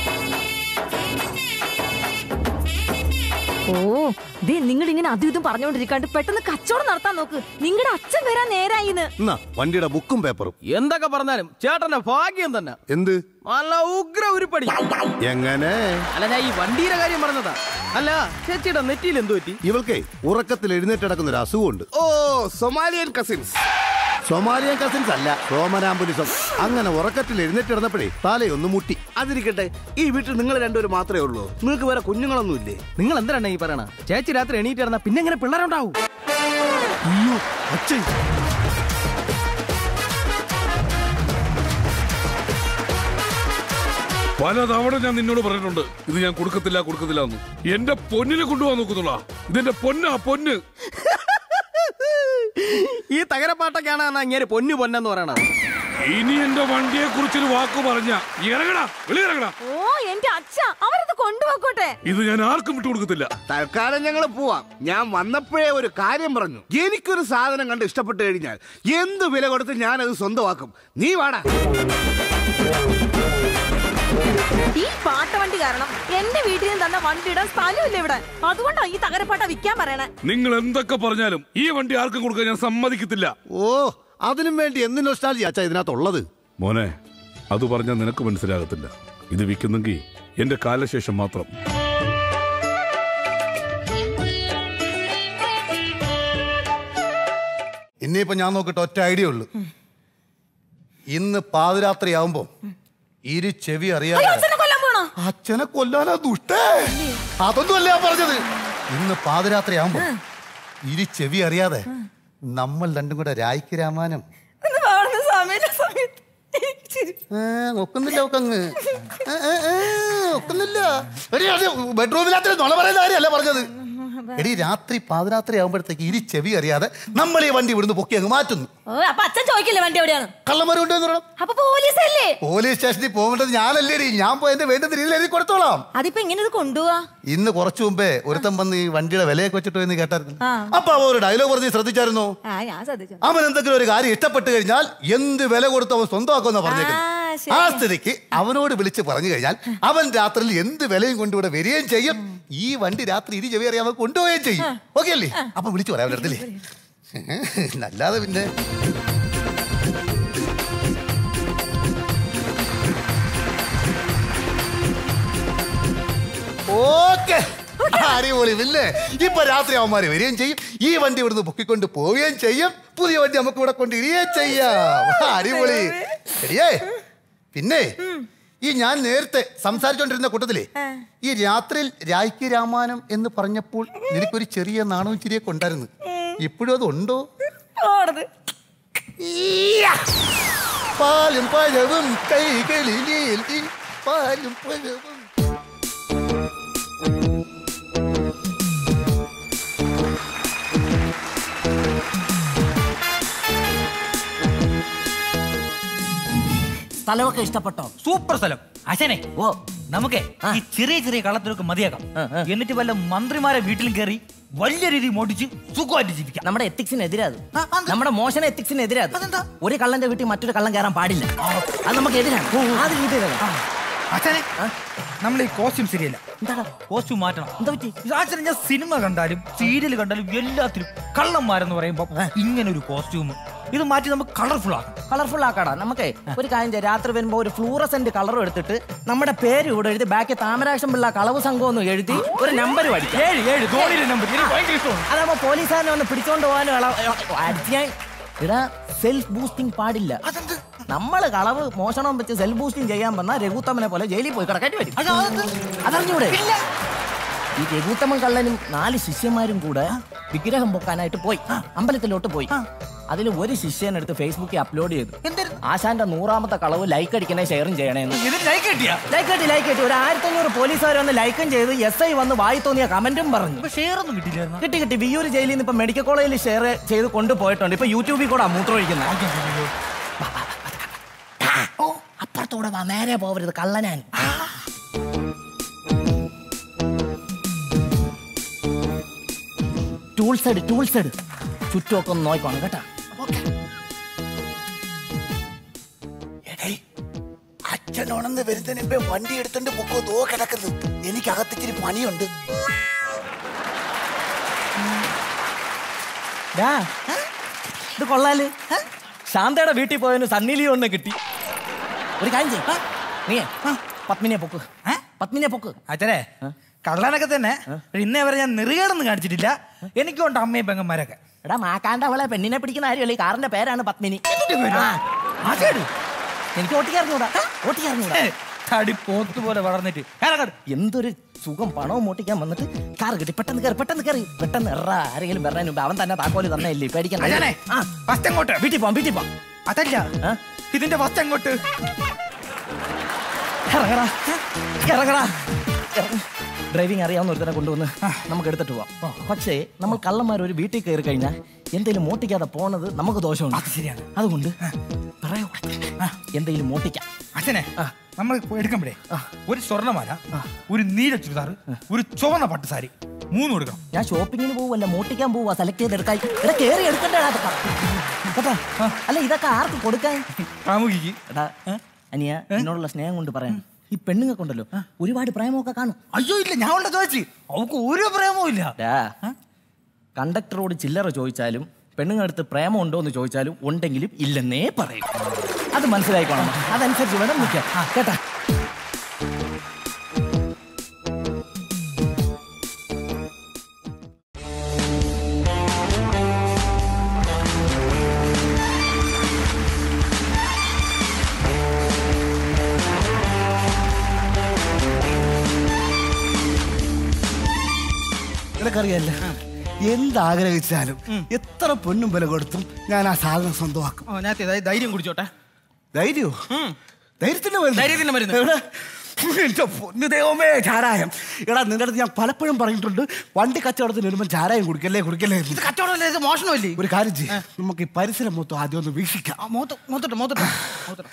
ഓ ദേ നിങ്ങൾ ഇങ്ങനെ അതും ഇതും പറഞ്ഞുകൊണ്ടിരിക്കാണ്ട് പെട്ടെന്ന് കച്ചവടം നടത്താൻ നോക്ക് നിങ്ങളുടെ അച്ഛൻ വരാൻ നേരായിന്ന്
എന്നാ വണ്ടിയുടെ ബുക്കും പേപ്പറും
എന്തൊക്കെ പറഞ്ഞാലും ചേട്ടന്റെ ഭാഗ്യം തന്നെ
എന്ത്
നല്ല ഉഗ്ര ഉരുപ്പടി
എങ്ങനെ
അല്ല ഞാൻ ഈ വണ്ടിയുടെ കാര്യം പറഞ്ഞതാ അല്ല ചേച്ചിയുടെ നെറ്റിയിൽ എന്തു പറ്റി
ഇവൾക്കേ ഉറക്കത്തിൽ എഴുന്നേറ്റ് കിടക്കുന്ന ഒരു അസുഖമുണ്ട് ഓ സൊമാലിയൻ കസിൻസ് സൊമാലിയൻ കസിൻസ് അല്ല സോമനാംബുലിസം അങ്ങനെ ഉറക്കത്തിൽ എഴുന്നേറ്റ് കിടന്നപ്പോഴേ തലയൊന്ന് മുട്ടി അതിരിക്കട്ടെ ഈ വീട്ടിൽ നിങ്ങൾ രണ്ടുപേരും മാത്രമേ ഉള്ളൂ നിങ്ങൾക്ക് വേറെ കുഞ്ഞുങ്ങളൊന്നും ഇല്ലേ
നിങ്ങൾ എന്തിനാണ് ഈ പറയണ ചേച്ചി രാത്രി എണീറ്റ് കിടന്നാ പിന്നെ എങ്ങനെ പിള്ളേരുണ്ടാവും
അയ്യോ അച്ഛൻ
പലതവണ ഞാൻ നിന്നോട് പറഞ്ഞിട്ടുണ്ട് ഇത് ഞാൻ കൊടുക്കത്തില്ല കൊടുക്കത്തില്ല എന്ന് എന്റെ പൊന്നിനെ കൊണ്ടുപോകാൻ നോക്കുന്നുള്ളാ ഇതെന്റെ പൊന്നാ പൊന്ന്
ഈ തകരപ്പാട്ടൊക്കെയാണ് ഇങ്ങനെ പൊന്നു പൊന്നെന്ന് പറയണത്
ഇനി എന്റെ വണ്ടിയെ കുറിച്ചൊരു വാക്ക് പറഞ്ഞ ഇറങ്ങടാ വെളിയിറങ്ങടാ
ഓ എന്റെ അച്ഛ അവരത് കൊണ്ടുപോക്കോട്ടെ
ഇത് ഞാൻ ആർക്കും വിട്ടു കൊടുക്കത്തില്ല
തൽക്കാലം ഞങ്ങൾ പോവാം ഞാൻ വന്നപ്പോഴേ ഒരു കാര്യം പറഞ്ഞു എനിക്കൊരു സാധനം കണ്ട് ഇഷ്ടപ്പെട്ട് കഴിഞ്ഞാൽ എന്ത് വില കൊടുത്ത് ഞാൻ അത് സ്വന്തമാക്കും നീ വാടാ
ഈ പാട്ടവണ്ടി കാരണം എന്റെ വീട്ടിൽ നിന്ന് തന്ന വണ്ടി ഇടാൻ സ്ഥലമില്ല ഇവിടെ അതുകൊണ്ടാ ഈ തകരപ്പാട്ട വിൽക്കാൻ പറയണേ
നിങ്ങൾ എന്തൊക്കെ പറഞ്ഞാലും ഈ വണ്ടി ആർക്കും കൊടുക്കാൻ ഞാൻ സമ്മതിക്കത്തില്ല
ഓ അതിനും വേണ്ടി എന്ത് നൊസ്റ്റാൾജി അച്ഛാ ഇതിനകത്തുള്ളത്
മോനെ അത് പറഞ്ഞാൽ നിനക്ക് മനസ്സിലാകത്തില്ല ഇത് വിൽക്കുന്നെങ്കിൽ എന്റെ കാലശേഷം മാത്രം
ഇനിയിപ്പോ ഞാൻ നോക്കിട്ട് ഒറ്റ ഐഡിയ ഉള്ളു ഇന്ന് പാതിരാത്രി ആവുമ്പോ ഇരു ചെവി അറിയാതെ അച്ഛനെ കൊല്ലാനാ ദുഷ്ടേ അതൊന്നും അല്ല ഞാൻ പറഞ്ഞത് ഇന്ന് പാതിരാത്രി ആവുമ്പോ ഇരു ചെവി അറിയാതെ നമ്മൾ രണ്ടും കൂടെ രായ്ക്ക് രാമാനം ഏ, ഒക്കുന്നില്ല ഒക്കങ്ങ് ഏ, ഏ, ഏ, ഒക്കുന്നില്ല എടി, അത് ബെഡ്റൂമിനകത്ത് നുണ പറയുന്ന കാര്യമല്ല പറഞ്ഞത് എടി രാത്രി പാതിരാത്രി ആകുമ്പോഴത്തേക്ക് ഇരി ചെവി അറിയാതെ നമ്മൾ ഈ വണ്ടി ഇവിടുന്ന് പൊക്കി അങ്ങ് മാറ്റുന്നു
ഓ അപ്പൊ അച്ഛൻ ചോദിക്കില്ലേ വണ്ടി എവിടെയാണ്
കള്ളന്മാർ കൊണ്ടുവന്നു
അപ്പൊ പോലീസ് അല്ലേ
പോലീസ് സ്റ്റേഷനിൽ പോകേണ്ടത് ഞാനല്ലേടി ഞാൻ പോയി എന്റെ വേണ്ടുന്ന രീതിയിൽ എഴുതി കൊടുത്തോളാം
അതിപ്പോ എങ്ങനെ ഇത് കൊണ്ടുപോവാ
ഇന്ന് കുറച്ചു മുമ്പേ ഒരുത്തൻ വന്ന് ഈ വണ്ടിയുടെ വിലയൊക്കെ വെച്ചിട്ട് എന്ന് കേട്ടായിരുന്നു
ആ.
അപ്പൊ അവൻ ഒരു ഡയലോഗ് പറഞ്ഞ് ശ്രദ്ധിച്ചായിരുന്നോ
ആ ഞാൻ ശ്രദ്ധിച്ചു
അവൻ എന്തെങ്കിലും ഒരു കാര്യം ഇഷ്ടപ്പെട്ട് കഴിഞ്ഞാൽ എന്ത് വില കൊടുത്ത് അവൻ സ്വന്തമാക്കുമെന്നാ പറഞ്ഞേക്കുന്നത്
ശരി.
ആ സ്ഥിതിക്ക് അവനോട് വിളിച്ച് പറഞ്ഞു കഴിഞ്ഞാൽ അവൻ രാത്രിയിൽ എന്ത് വിലയും കൊണ്ട് ഇവിടെ വരികയും ചെയ്യും ഈ വണ്ടി രാത്രി ഇരി ചെവി അറിയാൻ അവൻ കൊണ്ടുപോവുകയും ചെയ്യും ഓക്കെ അല്ലേ അപ്പൊ വിളിച്ചു പറയാൻ അടുത്തില്ലേ അല്ലാതെ പിന്നെ ഓക്കെ അടിപൊളി പിന്നെ ഇപ്പൊ രാത്രി അവന്മാര് വരികയും ചെയ്യും ഈ വണ്ടി ഇവിടുന്ന് പൊക്കിക്കൊണ്ട് പോവുകയും ചെയ്യും പുതിയ വണ്ടി നമുക്ക് ഇവിടെ കൊണ്ട് ഇരികയും ചെയ്യാം അടിപൊളി ശരിയേ പിന്നെ ഈ ഞാൻ നേരത്തെ സംസാരിച്ചോണ്ടിരുന്ന കൂട്ടത്തിലേ ഈ രാത്രിയിൽ രായ്ക്ക് രാമായണം എന്ന് പറഞ്ഞപ്പോൾ നിനക്കൊരു ചെറിയ നാണവും ചിരിയൊക്കെ ഉണ്ടായിരുന്നു ഇപ്പോഴും അത് ഉണ്ടോ പാലും പഴവും കൈകളിലേന്തി പാലും പഴവും
സ്ഥലമൊക്കെ ഇഷ്ടപ്പെട്ടോ സൂപ്പർ സ്ഥലം അശനെ ഓ നമുക്ക് ഈ ചെറിയ ചെറിയ കള്ളത്തിലൊക്കെ മതിയാക്കാം എന്നിട്ട് വല്ല മന്ത്രിമാരെ വീട്ടിലും കയറി വലിയ രീതിയിൽ മോടിച്ച് സുഖമായിട്ട് ജീവിക്കാം
നമ്മുടെ എത്തിക്സിനെതിരാ അത് നമ്മുടെ മോശന എത്തിക്സിനെതിരാ അത് ഒരു കള്ളന്റെ വീട്ടിൽ മറ്റൊരു കള്ളൻ കയറാൻ പാടില്ല അത് നമുക്ക് എതിരാണ് അത് രീതിയിലാണ്
അച്ഛനെ നമ്മൾ ഈ കോസ്റ്റ്യൂം ശരിയല്ല എന്താ കോസ്റ്റ്യൂം മാറ്റണം എന്താ പറ്റി അച്ഛനെ ഞാൻ സിനിമ കണ്ടാലും സീരിയൽ കണ്ടാലും എല്ലാത്തിലും കള്ളന്മാരെന്ന് പറയുമ്പോ ഇങ്ങനെ ഒരു കോസ്റ്റ്യൂം ഇത് മാറ്റി നമുക്ക് കളർഫുൾ ആക്കാം
കളർഫുൾ ആക്കാടാ നമുക്ക് ഒരു കാര്യം ചെയ്യാം രാത്രി വരുമ്പോ ഒരു ഫ്ലൂറസെന്റ് കളർ എടുത്തിട്ട് നമ്മുടെ പേര് ഇവിടെ എഴുതി ബാക്കി താമരാക്ഷം പിള്ള കളവ് സംഘം ഒന്ന് എഴുതി ഒരു നമ്പർ പഠിക്കാം
ഏഴ് ഏഴ് ധോണിയുടെ നമ്പർ എനിക്ക് ഭയങ്കര ഇഷ്ടമാണ്
അതാകുമ്പോ പോലീസുകാരനെ വന്ന് പിടിച്ചോണ്ട് പോകാനും അടിച്ചാൻ ഇടാ സെൽഫ് ബൂസ്റ്റിംഗ് പാടില്ല നമ്മള് കളവ് മോഷണം വെച്ച് സെൽഫ് ബൂസ്റ്റിംഗ് ചെയ്യാൻ വന്ന രഘുത്തമ്മനെ പോലെ ജയിലിൽ പോയി കിടക്കേണ്ടി വരും അതറിഞ്ഞൂടെ ഈ രഘുത്തമൻ കള്ളനും നാല് ശിഷ്യന്മാരും കൂടെ വിഗ്രഹം പൊക്കാനായിട്ട് പോയി അമ്പലത്തിലോട്ട് പോയി അതിൽ ഒരു ശിഷ്യനെടുത്ത് ഫേസ്ബുക്കിൽ അപ്ലോഡ് ചെയ്തു ആശാന്റെ നൂറാമത്തെ കളവ് ലൈക്ക് അടിക്കണേ ഷെയറും ചെയ്യണേന്ന്
ലൈക്ക് കിട്ടിയാ
ലൈക്ക് കിട്ടി ലൈക്ക് കിട്ടി ഒരു ആയിരത്തി അഞ്ഞൂറ് പോലീസുകാർ വന്ന് ലൈക്കും ചെയ്ത് എസ് ഐ വന്ന് വായി തോന്നിയ കമന്റും പറഞ്ഞു
ഷെയർ ഒന്നും കിട്ടിയില്ലായിരുന്നു
കിട്ടി കിട്ടി വിയൂർ ജയിലിൽ നിന്ന് ഇപ്പൊ മെഡിക്കൽ കോളേജിൽ ഷെയർ ചെയ്ത് കൊണ്ടുപോയിട്ടുണ്ട് ഇപ്പൊ യൂട്യൂബിൽ കൂടെ മൂത്രമൊഴിക്കുന്നത് ഓ അപ്പുറത്തൂടെ വാ നേരെ പോവരുത് കള്ളനാൻ ടൂൾസ് എട് ടൂൾസ് എട് ചുറ്റുമൊക്കെ ഒന്ന് നോക്കണം കേട്ടാ
അച്ഛനോണെന്ന് വരുന്നതിന് മുമ്പേ വണ്ടി എടുത്തോണ്ട് പൊക്കോ തോ കിടക്കുന്നു എനിക്ക് അകത്തിച്ചിരി പണിയുണ്ട്
ഡാ, ഇത് കൊള്ളാല് ശാന്തയുടെ വീട്ടിൽ പോയതിന് സണ്ണി ലിയോണിനെ കിട്ടി ഒരു കാര്യം ചെയ്യ് നീ പത്മിനിയെ പൊക്ക് പത്മിനിയെ പൊക്ക്
അച്ഛനെ കള്ളനൊക്കെ തന്നെ ഇന്നേ വരെ ഞാൻ നെറുകേടൊന്നും കാണിച്ചിട്ടില്ല എനിക്കുണ്ട് അമ്മയും പെങ്ങന്മാരൊക്കെ
എടാ മാക്കാണ്ട അവളെ പെണ്ണിനെ പിടിക്കുന്ന കാര്യമല്ല ഈ കാറിന്റെ പേരാണ് പത്മിനി
പേരോ?
ആ. എനിക്ക് ഓട്ടിക്കാറിഞ്ഞൂടാ ഓട്ടിക്കാറിഞ്ഞൂടാ
തടി പോത്ത് പോലെ വളർന്നിട്ട്
എന്തൊരു സുഖം പണവും മോട്ടിക്കാൻ വന്നിട്ട് കാർ കിട്ടി പെട്ടെന്ന് കയറി പെട്ടെന്ന് കയറി പെട്ടെന്ന് എറ ആരെങ്കിലും വരണതിന് മുമ്പ് അവൻ തന്നെ താക്കോല് തന്നെ ഇല്ലേ പേടിക്കാൻ
അച്ഛനെ ഫസ്റ്റ് അങ്ങോട്ട്
വീട്ടിൽ പോവാം വീട്ടിൽ പോവാം
അതല്ല ഇതിന്റെ ഫസ്റ്റ് അങ്ങോട്ട്
ഇറങ്ങടാ ഇറങ്ങടാ ഡ്രൈവിംഗ് അറിയാവുന്ന ഒരുത്തനെ കൊണ്ടുവന്ന് നമുക്ക് എടുത്തിട്ട് പോവാം പക്ഷേ നമ്മൾ കള്ളന്മാർ ഒരു വീട്ടിൽ കയറി കഴിഞ്ഞാൽ എന്തെങ്കിലും മോട്ടിക്കാതെ പോണത് നമുക്ക് ദോഷമുണ്ട്
ശരിയാണ്
അതുകൊണ്ട് പറയാ എന്തെങ്കിലും മോട്ടിക്കാം
അച്ഛനെ നമ്മൾ എടുക്കുമ്പോഴേ ഒരു സ്വർണ്ണമാല ഒരു നീല ചുരിദാർ ഒരു ചുവന്ന പട്ട് സാരി മൂന്ന് കൊടുക്കണം
ഞാൻ ഷോപ്പിങ്ങിന് പോവല്ല മോട്ടിക്കാൻ പോവാ സെലക്ട് ചെയ്ത് എടുക്കാൻ ഇവിടെ കയറി എടുക്കണ്ടേ അതൊക്കെ കേട്ടോ അല്ല ഇതൊക്കെ ആർക്ക് കൊടുക്കാൻ
കാമുകിക്ക്
എടാ അനിയ എന്നോടുള്ള സ്നേഹം കൊണ്ട് പറയാം ഈ പെണ്ണുങ്ങൾക്കുണ്ടല്ലോ ഒരുപാട് പ്രേമമൊക്കെ കാണും
അയ്യോ ഇല്ല ഞാൻ ഉള്ള ചോദിച്ചു അവക്ക് ഒരു പ്രേമവും ഇല്ല
കണ്ടക്ടറോട് ചില്ലറ ചോദിച്ചാലും പെണ്ണുങ്ങളടുത്ത് പ്രേമം ഉണ്ടോ എന്ന് ചോദിച്ചാലും ഉണ്ടെങ്കിലും ഇല്ലെന്നേ പറയും അത് മനസ്സിലായിക്കോണം അതനുസരിച്ച് വേണം നിൽക്കാം കേട്ടാ
നിനക്കറിയാല്ല എന്താഗ്രഹിച്ചാലും എത്ര പൊന്നും വില കൊടുത്തും ഞാൻ ആ സാധനം സ്വന്തമാക്കും
ഞാൻ ധൈര്യം കുടിച്ചോട്ടെ
ധൈര്യോ ധൈര്യത്തിന്റെ മരുന്ന്
ധൈര്യത്തിന്റെ മരുന്ന്.
എവിടെ? എന്റെ പൊന്നു ദൈവമേ ചാരായം എടാ നിന്റെ അടുത്ത് ഞാൻ പലപ്പോഴും പറഞ്ഞിട്ടുണ്ട് വണ്ടി കച്ചവടത്തിന് വരുമ്പോൾ ചാരായം കുടിക്കല്ലേ കുടിക്കല്ലേ
ഇത് കച്ചവടമല്ലേ ഇത് മോഷണമല്ലേ
ഒരു കാര്യം ചെയ്യ് നമുക്ക് ഈ പരിസരം മൊത്തം ആദ്യം ഒന്ന് വീക്ഷിക്കാം
മോത്ത് മോത്തോട്ട് മോത്തോട്ട് മോത്തോട്ട്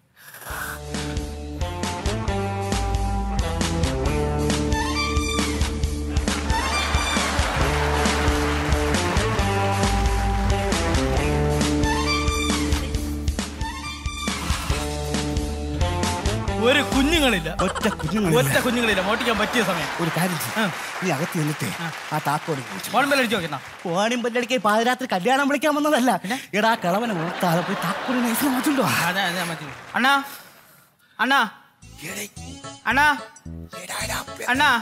ഒരു കുഞ്ഞുങ്ങളില്ല
ഒറ്റ കുഞ്ഞുങ്ങളില്ല.
ഒറ്റ കുഞ്ഞുങ്ങളില്ല മോട്ടിക്കാൻ പറ്റിയ സമയം
ഒരു കാര്യം ചെയ്യ്. നീ അകത്ത് ചെന്നിട്ടേ ആ താക്കോടി
ഓൺബെല്ലടിച്ച് നോക്കുന്ന
പോവാനും പല്ലടിക്ക് പാതിരാത്രി കല്യാണം വിളിക്കാൻ വന്നതല്ല എടാ കളവനെ ഓർത്താതെ പോയി താക്കോടി നൈസിൽ മാറ്റുണ്ടോ
അതെ അതെ മതി അണ്ണാ അണ്ണാ അണ്ണാ അണ്ണാ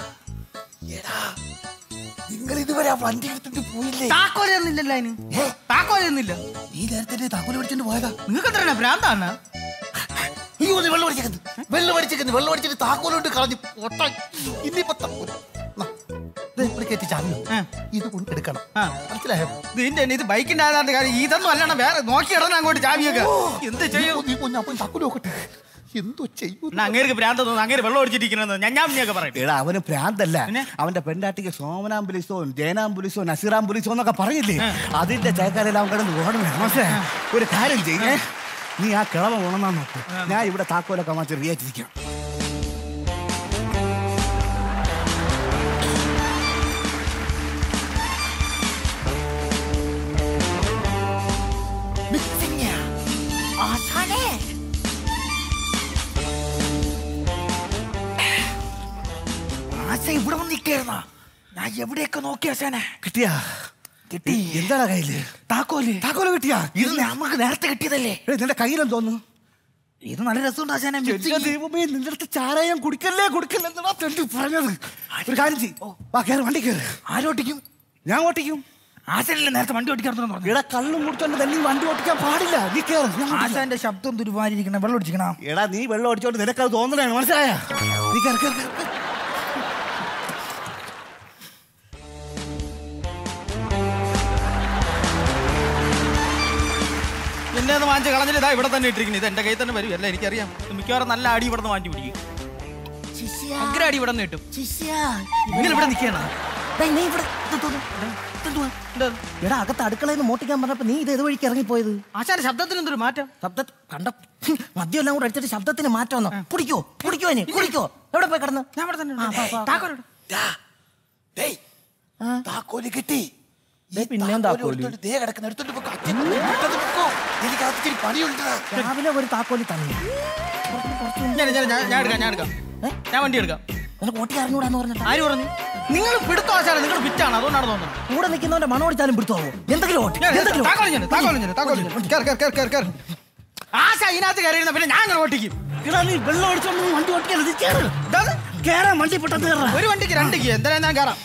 നിങ്ങൾ ഇതുവരെ ആ വണ്ടി എടുത്തിട്ട് പോയില്ലേ
താക്കോലൊന്നുമില്ലല്ലോ അതിന് താക്കോലൊന്നുമില്ല
ഈ നേരത്തെ താക്കോല് പിടിച്ചിട്ട് പോയതാ
നിങ്ങൾക്ക് എത്ര ഭ്രാന്താണ്
അയ്യോ നീ വെള്ളം അടിച്ചേക്കുന്നു വെള്ളം അടിച്ചേക്കുന്നു വെള്ളം അടിച്ചിട്ട് താക്കോലോട്ട് കളഞ്ഞു പൊട്ട ഇനിയിപ്പോ ത- നാ, ദേ ഇവിടെ കയറ്റി ചാവിയോ ഇത് കൊണ്ട് എടുക്കണം മനസ്സിലായോ
ഇതിന്റെ ഇത് ബൈക്കിന്റെ ആധാറിന്റെ കാര്യം ഇതൊന്നും അല്ലണ വേറെ നോക്കി ഇടണം അങ്ങോട്ട് ചാവിയൊക്കെ എന്ത് ചെയ്യും
നീ പൊന്നു അപ്പം താക്കോല് നോക്കട്ടെ എന്തോ ചെയ്യും
അങ്ങേർക്ക് ഭ്രാന്ത് തോന്നുന്നു അങ്ങേര് വെള്ളം ഒടിച്ചിരിക്കുന്നത് ഞാൻ ഞാൻ പിന്നെയൊക്കെ പറയും
എടാ അവന് ഭ്രാന്തല്ല അവന്റെ പെണ്ടാട്ടിക്ക് സോമനാംബുലിസോ ജയനാംബുലിസോ നസീറാംബുലിസോ എന്നൊക്കെ പറയില്ലേ അതിന്റെ ചേക്കാരെല്ലാം അവൻ കിടന്ന് ഓടണം മനസ്സിലായോ? ഒരു കാര്യം ചെയ്യേ നീ ആ കിളവ ഉണന്നാ നോക്ക് ഞാൻ ഇവിടെ താക്കോലൊക്കെ മാറ്റി റിയാച്ചിരിക്കാം
ആശാനേ ആശ ഇവിടെ വന്ന് നിൽക്കായിരുന്ന ഞാൻ എവിടെയൊക്കെ നോക്കി ആശാനെ
കിട്ടിയാ
കിട്ടി
എന്താണ് കയ്യില്
താക്കോല്
താക്കോല് കിട്ടിയാ
ഇത് നമുക്ക് നേരത്തെ കിട്ടിയതല്ലേ
എടേ, നിന്റെ കയ്യിലെന്ന് തോന്നുന്നു
ഇത് നല്ല രസമുണ്ട് ആശാനെ
എന്റെ ദൈവമേ നിന്റെ അടുത്ത് ചാരായം കുടിക്കല്ലേ കുടിക്കല്ലേ എന്നാ തെണ്ടി പറഞ്ഞത് ഒരു കാര്യം ചെയ്യ് വാ കയറി വണ്ടി കയറി
ആരോട്ടിക്കും
ഞാൻ ഓട്ടിക്കും
ആശാനല്ലേ നേരത്തെ വണ്ടി ഓടിക്കാൻ പറഞ്ഞു
എടാ കള്ളും കുടിച്ചോണ്ട് തന്നെ വണ്ടി ഓടിക്കാൻ പാടില്ല നീ കേറ് ഞാൻ ഓടിക്കാം.
ആശാന്റെ ശബ്ദം ദുരുമാരിക്കണം വെള്ളം അടിക്കണം
എടാ നീ വെള്ളം അടിച്ചോണ്ട് നിനക്കത് തോന്നലാണ് മനസ്സിലായ നീ കേറി കേറി കേറി
എന്നെ ഒന്ന് വാങ്ങിച്ച് കളഞ്ഞിട്ട് ഇതാ ഇവിടെ തന്നെ ഇട്ടിരിക്കുന്നത് ഇത് എന്റെ കയ്യിൽ തന്നെ വരും അല്ല എനിക്കറിയാം ഇത് മിക്കവാറും നല്ല അടി ഇവിടെ നിന്ന് വാങ്ങി പിടിക്കും അഗ്ര അടി ഇവിടെ നിന്ന് കിട്ടും നിങ്ങൾ ഇവിടെ നിൽക്കണം
നീ ഇവിടെ എടാ അകത്ത് അടുക്കളയിൽ നിന്ന് മോട്ടിക്കാൻ പറഞ്ഞപ്പോ നീ ഇത് ഏത് വഴിക്ക് ഇറങ്ങിപ്പോയത്
ആശാന്റെ ശബ്ദത്തിന് എന്തൊരു മാറ്റം
ശബ്ദ കണ്ട മദ്യം എല്ലാം കൂടെ അടിച്ചിട്ട് ശബ്ദത്തിന് മാറ്റം വന്നോ കുടിക്കോ കുടിക്കോ ഇനി കുടിക്കോ എവിടെ പോയി കിടന്ന്
ഞാൻ ഇവിടെ തന്നെ
ആ, വാ, വാ.
താക്കോലോട്
ഡേയ് താക്കോല് കിട്ടി
ദേ പിന്നെയും താക്കോല്.
എടുത്തോണ്ട് ദേ കിടക്കുന്ന എടുത്തോണ്ട് പോ. കത്തി ഇട്ടത് പൊക്കോ. എനിക്ക് അകത്തിരി പണിയുണ്ട്
രാവിലെ ഒരു താക്കോലി തന്നെ
ഞാൻ ഞാൻ- ഞാൻ- ഞാൻ എടുക്കാം ഞാൻ എടുക്കാം ഞാൻ വണ്ടി എടുക്കാം
നിനക്ക് ഓട്ടി അറിഞ്ഞൂടാന്ന് പറഞ്ഞിട്ട്
ആര് പറഞ്ഞു നിങ്ങൾ പിടുത്തോ ആശാനം നിങ്ങൾ ഫിറ്റാണ് അതുകൊണ്ടാണ് തോന്നുന്നത്
കൂടെ നിൽക്കുന്നവന്റെ മണം ഓടിച്ചാലും പിടുത്തമാവോ എന്തെങ്കിലും ഓട്ടി
ഞാൻ-
എന്തെങ്കിലും
താക്കോല് ഞാൻ- താക്കോല് ഞാൻ- താക്കോല് ഞാൻ. കേറ്, കേറ്, കേറ്, കേറ്, കേറ്. ആശ ഇതിനകത്ത് കയറിയിരുന്ന പിന്നെ ഞാൻ അങ്ങനെ ഓട്ടിക്കും
എടാ നീ വെള്ളം അടിച്ചോണ്ട് നീ വണ്ടി ഓട്ടിക്കരുത് കേറ് കേറാൻ വണ്ടി പെട്ടെന്ന് കേറാ
ഒരു വണ്ടിക്ക് രണ്ട് കീ എന്തായാലും ഞാൻ കയറാം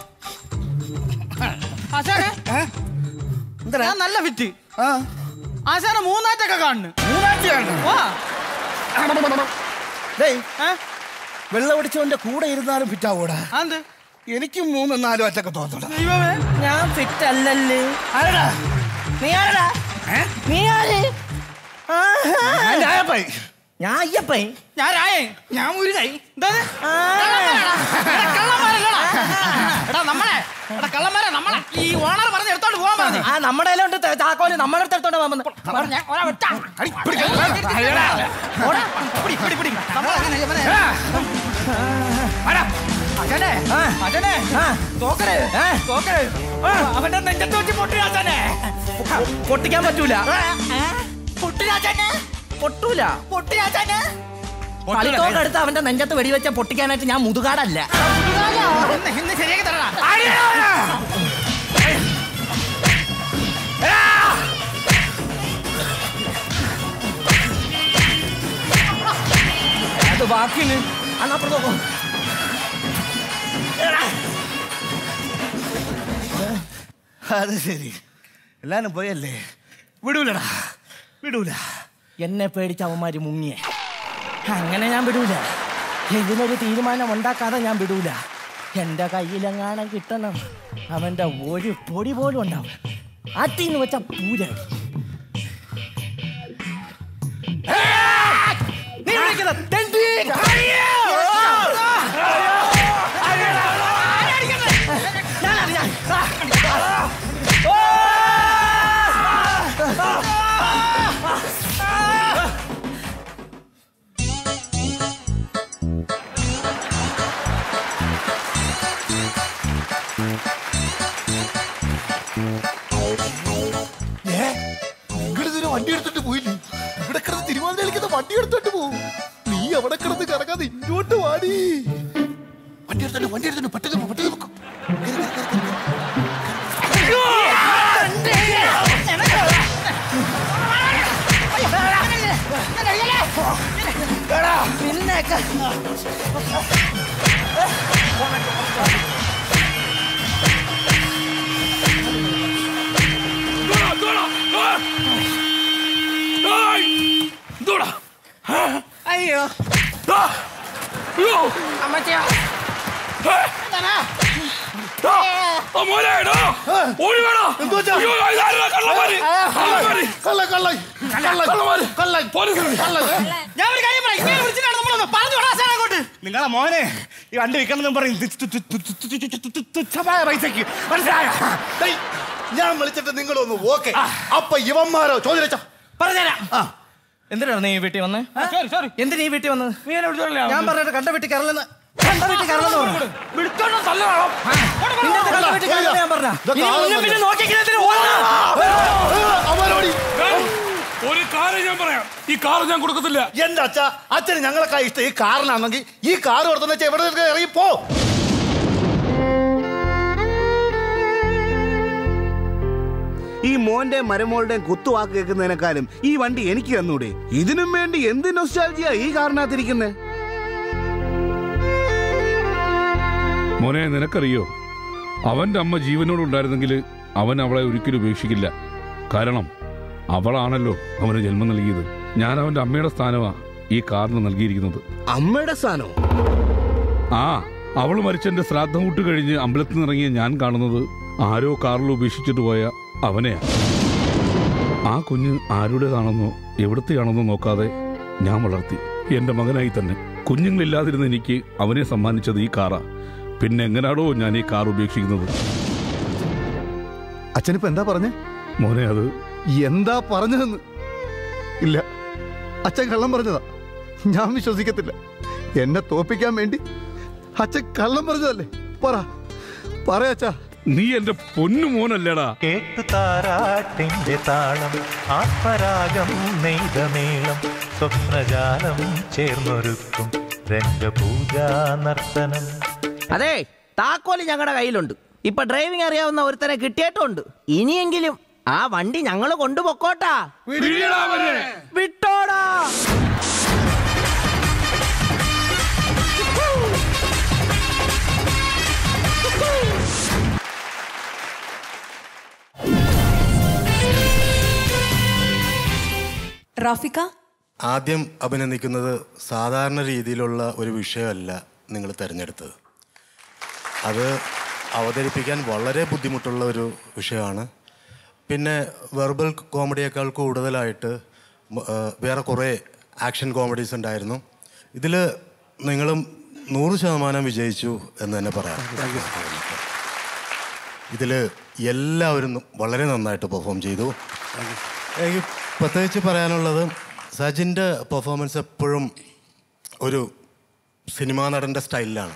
ആശാനെ ഞാൻ നല്ല ഫിറ്റ് ആശാന മൂന്നാറ്റൊക്കെ കാണുന്നു വാ
ഡേയ് വെള്ളം അടിച്ചവന്റെ കൂടെ ഇരുന്നാലും ഫിറ്റ് ആവൂടാ
അതെന്ത്
എനിക്കും മൂന്നും നാലും അറ്റൊക്കെ തോന്നണം
ദൈവമേ
ഞാൻ ഫിറ്റ് അല്ലല്ലേ ആരടാ നീ ആരടാ നീ ആര് ആഹാ.
ഞാൻ രായപ്പായി.
ഞാൻ അയ്യപ്പേ
ഞാൻ രായേ ഞാൻ ഒരു കൈ എന്താ ഇത്? എടാ, കള്ളന്മാരല്ലടാ. എടാ നമ്മളെ എടാ കള്ളന്മാരെ നമ്മളെ ഈ ഓണർ പറഞ്ഞ് എടുത്തോണ്ട് പോകാൻ പറഞ്ഞു
ആ നമ്മുടെ കയ്യിലുണ്ട് ത- താക്കോല് നമ്മുടെ അടുത്ത് എടുത്തോണ്ട് പോകാൻ
പറഞ്ഞ ഒരാ ഒറ്റ. ഓടാ. പിടി, പിടി, പിടി. നമ്മളെങ്ങനെ ഇവനെ? ആരാ? അച്ഛനെ, അച്ഛനെ, തോക്കര്, തോക്കര്. അവന്റെ നെഞ്ചത്ത് വെച്ച് പൊട്ടി അച്ഛനെ
പൊട്ടിക്കാൻ പറ്റൂല
പൊട്ടിരാജന്
പൊട്ടൂല
പൊട്ടിരാജന്
കളിത്തോക്ക് എടുത്ത് അവന്റെ നെഞ്ചത്ത് വെടിവെച്ച പൊട്ടിക്കാനായിട്ട് ഞാൻ മുതുകാടല്ല
ഇന്ന് ഇന്ന് ശരിയാക്കി തരണ
അത് ബാക്കിന് അന്നപ്പുറത്തോ
അത് ശരി എല്ലാരും പോയല്ലേ വിടൂലടാ വിടൂല
എന്നെ പേടിച്ച് അവന്മാര് മുങ്ങിയ അങ്ങനെ ഞാൻ വിടൂല ഇതിനൊരു തീരുമാനം ഉണ്ടാക്കാതെ ഞാൻ വിടൂല എന്റെ കയ്യിലെങ്ങാനും കിട്ടണം അവന്റെ ഒരു പൊടി പോലും ഉണ്ടാവും ആറ്റിന്ന് വെച്ച പൂര
നീ വിളിക്കുന്ന തെണ്ടി
എവിടെ കിടന്ന് കറങ്ങാതെ ഇങ്ങോട്ട് വാടി വണ്ടി എടുത്തോണ്ട് വണ്ടി എടുത്തോണ്ട് പെട്ടെന്ന് പോ, പെട്ടെന്ന് പൊക്കോ. കേറ്, കേറ്, കേറ്, കേറ്.
അയ്യോ അമ്മച്ചിയോ
ഞാൻ ഒരു കാര്യം പറയാം ഇങ്ങനെ വിളിച്ചിട്ടാണ് നമ്മളൊന്ന് പറഞ്ഞു വിടാ സാറേ അങ്ങോട്ട് നിങ്ങളെ മോനെ ഈ വണ്ടി വിൽക്കണം പറയും തുച്ഛമായ പൈസക്ക് മനസ്സിലായോ
ഡേയ്, ഞാൻ വിളിച്ചിട്ട് നിങ്ങളൊന്ന് ഓക്കെ അപ്പൊ ഇവന്മാരോ ചോദിച്ച
പറഞ്ഞുതരാം എന്തിനാണ് നീ ഈ വീട്ടിൽ വന്ന് എന്തിനാ ഈ വീട്ടിൽ വന്നത് ഞാൻ പറഞ്ഞിട്ട് കണ്ട വീട്ടിൽ കയറലെന്ന് കണ്ട വീട്ടിൽ കയറലെന്ന് പറഞ്ഞു നിന്റെ അടുത്ത് കണ്ട വീട്ടിൽ കയറലെന്ന് ഞാൻ പറഞ്ഞ ഇനി മുന്നും പിന്നെ നോക്കിയെങ്കിലും എന്തിനാ ഓടുന്നത്?
ഒരു കാര്യം ഞാൻ പറയാം ഈ കാർ ഞാൻ കൊടുക്കത്തില്ല
എന്റെ അച്ഛ അച്ഛന് ഞങ്ങളൊക്കെ ഇഷ്ടം ഈ കാറിനാണെങ്കിൽ ഈ കാർ കൊടുത്തെന്ന് വെച്ചാൽ എവിടെ നിന്ന് ഇറങ്ങി പോ
ഈ മോന്റെ മരുമോളുടെയും കുത്തുവാക്ക് കേൾക്കുന്നതിനേക്കാളും ഈ വണ്ടി എനിക്ക് തന്നൂടെ ഇതിനും വേണ്ടി എന്ത് നൊസ്റ്റാൾജിയാ ഈ കാറിനകത്തിരിക്കുന്നേ
മോനെ നിനക്കറിയോ അവന്റെ അമ്മ ജീവനോടുണ്ടായിരുന്നെങ്കിൽ അവൻ അവളെ ഒരിക്കലും ഉപേക്ഷിക്കില്ല കാരണം അവളാണല്ലോ അവന് ജന്മം നൽകിയത് ഞാൻ അവന്റെ അമ്മയുടെ സ്ഥാനമാ ഈ കാറിന് നൽകിയിരിക്കുന്നത്
അമ്മയുടെ സ്ഥാനോ
ആ അവൾ മരിച്ചെന്റെ ശ്രാദ്ധം വിട്ട് കഴിഞ്ഞ് അമ്പലത്തിൽ നിന്ന് ഇറങ്ങിയ ഞാൻ കാണുന്നത് ആരോ കാറിൽ ഉപേക്ഷിച്ചിട്ട് പോയ അവനെയാ ആ കുഞ്ഞ് ആരുടേതാണെന്നോ എവിടത്തെയാണെന്നോ നോക്കാതെ ഞാൻ വളർത്തി എന്റെ മകനായി തന്നെ കുഞ്ഞുങ്ങളില്ലാതിരുന്ന എനിക്ക് അവനെ സമ്മാനിച്ചത് ഈ കാറാ പിന്നെ എങ്ങനാടോ ഞാൻ ഈ കാർ ഉപേക്ഷിക്കുന്നത്
അച്ഛനിപ്പോ എന്താ പറഞ്ഞേ
മോനെ അത്
എന്താ പറഞ്ഞതെന്ന് ഇല്ല അച്ഛൻ കള്ളം പറഞ്ഞതാ ഞാൻ വിശ്വസിക്കത്തില്ല എന്നെ തോപ്പിക്കാൻ വേണ്ടി അച്ഛൻ കള്ളം പറഞ്ഞതല്ലേ പറ പറ അച്ഛാ
നീ എന്റെ പൊന്നു മോനല്ലേടാ
കേട്ടു താരാട്ടിന്റെ താളം ആത്മരാഗം നെയ്ത മേളം സ്വപ്നജാലം ചേർന്നൊരുക്കും രംഗപൂജാ നർത്തനം
അതെ താക്കോല് ഞങ്ങളുടെ കയ്യിലുണ്ട് ഇപ്പൊ ഡ്രൈവിംഗ് അറിയാവുന്ന ഒരുത്തനെ കിട്ടിയിട്ടുമുണ്ട് ഇനിയെങ്കിലും ആ വണ്ടി ഞങ്ങൾ കൊണ്ടുപൊക്കോട്ടാ വിട്ടോടാ
റാഫിക്ക
ആദ്യം അഭിനന്ദിക്കുന്നത് സാധാരണ രീതിയിലുള്ള ഒരു വിഷയമല്ല നിങ്ങൾ തിരഞ്ഞെടുത്തത് അത് അവതരിപ്പിക്കാൻ വളരെ ബുദ്ധിമുട്ടുള്ള ഒരു വിഷയമാണ് പിന്നെ വെർബൽ കോമഡിയേക്കാൾ കൂടുതലായിട്ട് മ- ആ, വേറെ കുറേ ആക്ഷൻ കോമഡീസ് ഉണ്ടായിരുന്നു ഇതിൽ നിങ്ങളും നൂറ് ശതമാനം വിജയിച്ചു എന്ന് തന്നെ പറയാം ഇതിൽ എല്ലാവരും വളരെ നന്നായിട്ട് പെർഫോം ചെയ്തു എനിക്ക് പ്രത്യേകിച്ച് പറയാനുള്ളത് സജിൻ്റെ പെർഫോമൻസ് എപ്പോഴും ഒരു സിനിമാ നടൻ്റെ സ്റ്റൈലിലാണ്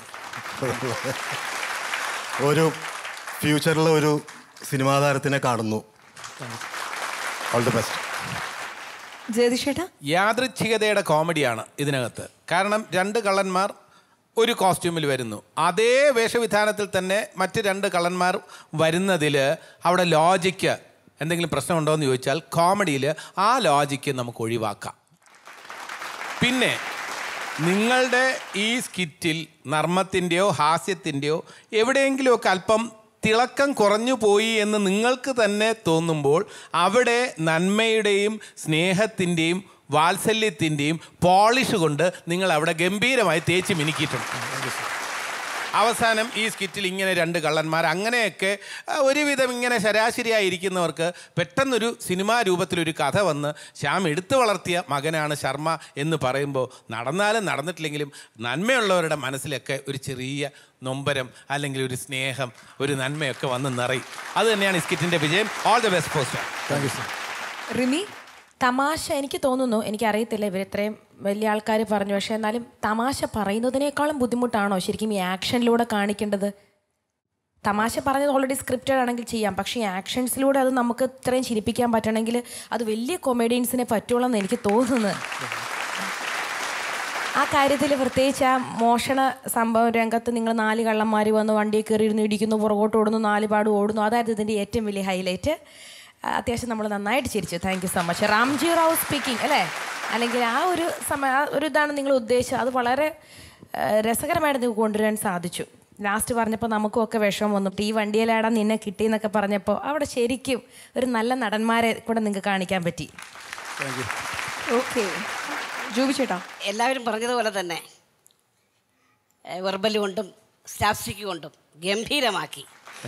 ഒരു ഫ്യൂച്ചറിൽ ഒരു സിനിമാ താരത്തിനെ കാണുന്നു ഓൾ ദി ബെസ്റ്റ്
ജയതിഷേട്ടാ
യാദൃച്ഛികതയുടെ കോമഡിയാണ് ഇതിനകത്ത് കാരണം രണ്ട് കള്ളന്മാർ ഒരു കോസ്റ്റ്യൂമിൽ വരുന്നു അതേ വേഷവിധാനത്തിൽ തന്നെ മറ്റ് രണ്ട് കള്ളന്മാർ വരുന്നതിൽ അവിടെ ലോജിക്ക് എന്തെങ്കിലും പ്രശ്നമുണ്ടോ എന്ന് ചോദിച്ചാൽ കോമഡിയിൽ ആ ലോജിക്ക് നമുക്ക് ഒഴിവാക്കാം പിന്നെ നിങ്ങളുടെ ഈ സ്കിറ്റിൽ നർമ്മത്തിൻ്റെയോ ഹാസ്യത്തിൻ്റെയോ എവിടെയെങ്കിലുമൊക്കെ അല്പം തിളക്കം കുറഞ്ഞു പോയി എന്ന് നിങ്ങൾക്ക് തന്നെ തോന്നുമ്പോൾ അവിടെ നന്മയുടെയും സ്നേഹത്തിൻ്റെയും വാത്സല്യത്തിൻ്റെയും പോളിഷ് കൊണ്ട് നിങ്ങൾ അവിടെ ഗംഭീരമായി തേച്ച് മിനുക്കിയിട്ടുണ്ട് അവസാനം ഈ സ്കിറ്റിൽ ഇങ്ങനെ രണ്ട് കള്ളന്മാർ അങ്ങനെയൊക്കെ ആ, ഒരുവിധം ഇങ്ങനെ ശരാശരിയായിരിക്കുന്നവർക്ക് പെട്ടെന്നൊരു സിനിമാ രൂപത്തിലൊരു കഥ വന്ന് ശ്യാം എടുത്തു വളർത്തിയ മകനാണ് ശർമ്മ എന്ന് പറയുമ്പോൾ നടന്നാലും നടന്നിട്ടില്ലെങ്കിലും നന്മയുള്ളവരുടെ മനസ്സിലൊക്കെ ഒരു ചെറിയ നൊമ്പരം അല്ലെങ്കിൽ ഒരു സ്നേഹം ഒരു നന്മയൊക്കെ വന്ന് നിറയും അത് തന്നെയാണ് ഈ സ്കിറ്റിൻ്റെ വിജയം all the best poster thank you sir
Rimi തമാശ എനിക്ക് തോന്നുന്നു എനിക്കറിയത്തില്ല ഇവർ ഇത്രയും വലിയ ആൾക്കാർ പറഞ്ഞു പക്ഷേ എന്നാലും തമാശ പറയുന്നതിനേക്കാളും ബുദ്ധിമുട്ടാണോ ശരിക്കും ഈ ആക്ഷനിലൂടെ കാണിക്കേണ്ടത് തമാശ പറഞ്ഞത് ഓൾറെഡി സ്ക്രിപ്റ്റഡ് ആണെങ്കിൽ ചെയ്യാം പക്ഷേ ഈ ആക്ഷൻസിലൂടെ അത് നമുക്ക് ഇത്രയും ചിരിപ്പിക്കാൻ പറ്റണമെങ്കിൽ അത് വലിയ കൊമേഡിയൻസിനെ പറ്റുള്ളൂ എന്ന് എനിക്ക് തോന്നുന്നത് ആ കാര്യത്തിൽ പ്രത്യേകിച്ച് ആ മോഷണ സംഭവ രംഗത്ത് നിങ്ങൾ നാല് കള്ളന്മാർ വന്ന് വണ്ടിയിൽ കയറി ഇരുന്ന് ഇടിക്കുന്നു പുറകോട്ട് ഓടുന്നു നാല് പാട് ഓടുന്നു അതായിരുന്നു ഇതിൻ്റെ ഏറ്റവും വലിയ ഹൈലൈറ്റ് അത്യാവശ്യം നമ്മൾ നന്നായിട്ട് ചിരിച്ചു thank you so much Ramji Rao speaking അല്ലേ അല്ലെങ്കിൽ ആ ഒരു സമയ ആ ഒരു ഇതാണ് നിങ്ങൾ ഉദ്ദേശിച്ചത് അത് വളരെ ആ, രസകരമായിട്ട് നിങ്ങൾക്ക് കൊണ്ടുവരാൻ സാധിച്ചു ലാസ്റ്റ് പറഞ്ഞപ്പോൾ നമുക്കും ഒക്കെ വിഷമം വന്നു ഈ വണ്ടിയിലാടാൻ നിന്നെ കിട്ടി എന്നൊക്കെ പറഞ്ഞപ്പോൾ അവിടെ ശരിക്കും ഒരു നല്ല നടന്മാരെ കൂടെ നിങ്ങൾക്ക് കാണിക്കാൻ പറ്റി
ഓക്കെ ജോബി ചേട്ടാ
എല്ലാവരും പറഞ്ഞതുപോലെ തന്നെ വെർബൽ കൊണ്ടും സ്റ്റാപ്സ്റ്റിക് കൊണ്ടും ഗംഭീരമാക്കി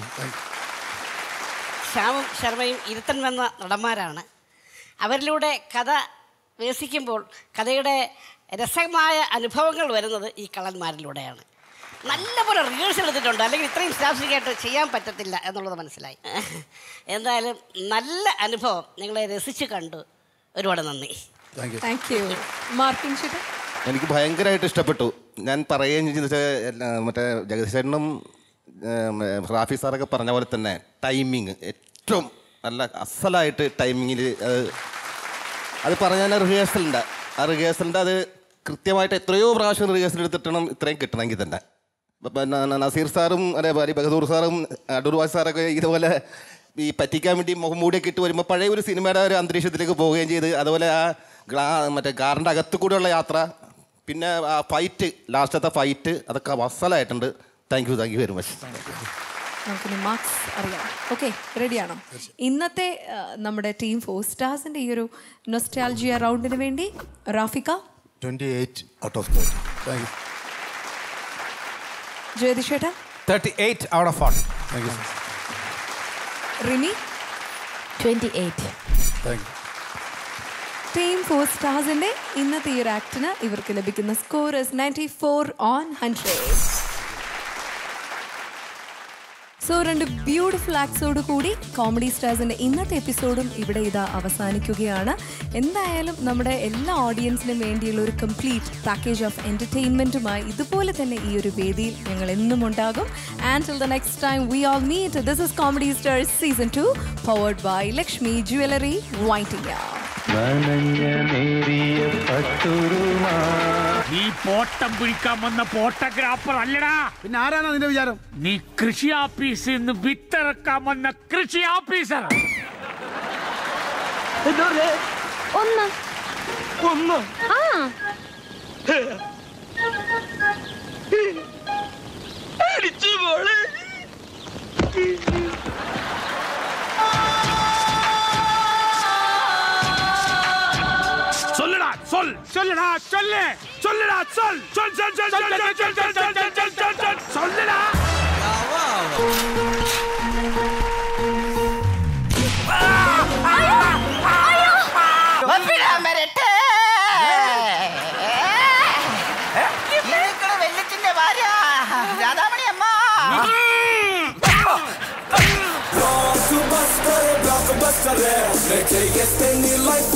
ശ്യാമും ശർമ്മയും ഇരുത്തൻ വന്ന നടന്മാരാണ് അവരിലൂടെ കഥ വേസിക്കുമ്പോൾ കഥയുടെ രസമായ അനുഭവങ്ങൾ വരുന്നത് ഈ കള്ളന്മാരിലൂടെയാണ് നല്ലപോലെ റിഹേഴ്സൽ എടുത്തിട്ടുണ്ട് അല്ലെങ്കിൽ ഇത്രയും സ്റ്റാഫ്സിക്കായിട്ട് ചെയ്യാൻ പറ്റത്തില്ല എന്നുള്ളത് മനസ്സിലായി എന്തായാലും നല്ല അനുഭവം നിങ്ങളെ രസിച്ച് കണ്ടു ഒരുപാട് നന്ദി
താങ്ക് യു മാർട്ടിൻ ചേട്ടാ
എനിക്ക് ഭയങ്കരമായിട്ട് ഇഷ്ടപ്പെട്ടു ഞാൻ പറയുകയും ചെയ്തെന്ന് വെച്ചാൽ എല്ലാ- മറ്റേ ജഗദീശനും റാഫി സാറൊക്കെ പറഞ്ഞ പോലെ തന്നെ ടൈമിങ് ഏറ്റവും നല്ല അസലായിട്ട് ടൈമിങ്ങിൽ അത് അത് പറഞ്ഞാൽ റിഹേഴ്സലുണ്ട് ആ റിഹേഴ്സലിൻ്റെ അത് കൃത്യമായിട്ട് എത്രയോ പ്രാവശ്യം റിഹേഴ്സൽ എടുത്തിട്ടണം ഇത്രയും കിട്ടണമെങ്കിൽ തന്നെ ഇപ്പം ന- ന- നസീർ സാറും അതേപോലെ ഈ ബഹദൂർ സാറും അടൂർ വാസ് സാറൊക്കെ ഇതുപോലെ ഈ പറ്റിക്കാൻ വേണ്ടി മുഖംമൂടിയൊക്കെ ഇട്ട് വരുമ്പോൾ പഴയ ഒരു സിനിമയുടെ ഒരു അന്തരീക്ഷത്തിലേക്ക് പോവുകയും ചെയ്ത് അതുപോലെ ആ ഗ്ലാ മറ്റേ കാറിൻ്റെ അകത്ത് കൂടെയുള്ള യാത്ര പിന്നെ ആ ഫൈറ്റ് ലാസ്റ്റത്തെ ഫൈറ്റ് അതൊക്കെ വസലായിട്ടുണ്ട് thank you thank you very much
നമുക്കിനി മാർക്സ് അറിയാം ഓക്കെ റെഡിയാണോ ഇന്നത്തെ ആ, നമ്മുടെ ടീം ഫോർ സ്റ്റാർസിന്റെ ഈ ഒരു നൊസ്റ്റാൾജിയ റൗണ്ടിന് വേണ്ടി Rafika
twenty eight out of thirty thank you
Jayathish ചേട്ടാ
thirty eight out of forty
Rini
twenty eight
thank you
team four സ്റ്റാർസിന്റെ ഇന്നത്തെ ഈ ഒരു ആക്ടിന് ഇവർക്ക് ലഭിക്കുന്ന score is ninety four on hundred so രണ്ട് ബ്യൂട്ടിഫുൾ ആക്ട്സോട് കൂടി കോമഡി സ്റ്റാർസിന്റെ ഇന്നത്തെ എപ്പിസോഡും ഇവിടെ ഇതാ അവസാനിക്കുകയാണ് എന്തായാലും നമ്മുടെ എല്ലാ ഓഡിയൻസിനും വേണ്ടിയുള്ള ഒരു കംപ്ലീറ്റ് പാക്കേജ് ഓഫ് എന്റർടൈൻമെന്റുമായി ഇതുപോലെ തന്നെ ഈ ഒരു വേദിയിൽ ഞങ്ങൾ എന്നും ഉണ്ടാകും and till the next time we all meet this is comedy stars season two powered by Lakshmi jewellery വൈറ്റിംഗ്
നനഞ്ഞ നേരിയ പട്ടുരുമാ
നീ പോട്ടം പിടിക്കാൻ വന്ന ഫോട്ടോഗ്രാഫർ അല്ലടാ
പിന്നെ ആരാണ് നിന്റെ വിചാരം
നീ കൃഷി ഓഫീസിൽ നിന്ന് വിത്തിറക്കാൻ വന്ന കൃഷി ഓഫീസർ
ഒന്ന്
ഒന്ന്
ആ
சொல்லுடா சொல் சொல்லுடா சொல்லு சொல்லுடா சொல் சொல் சொல் சொல் சொல் சொல் சொல் சொல் சொல் சொல் சொல் சொல் சொல் சொல்லுடா
വെല്ലത്തിന്റെ ഭാര്യ രാധാമണി അമ്മ
Blockbuster, blockbuster, let's take a spin it like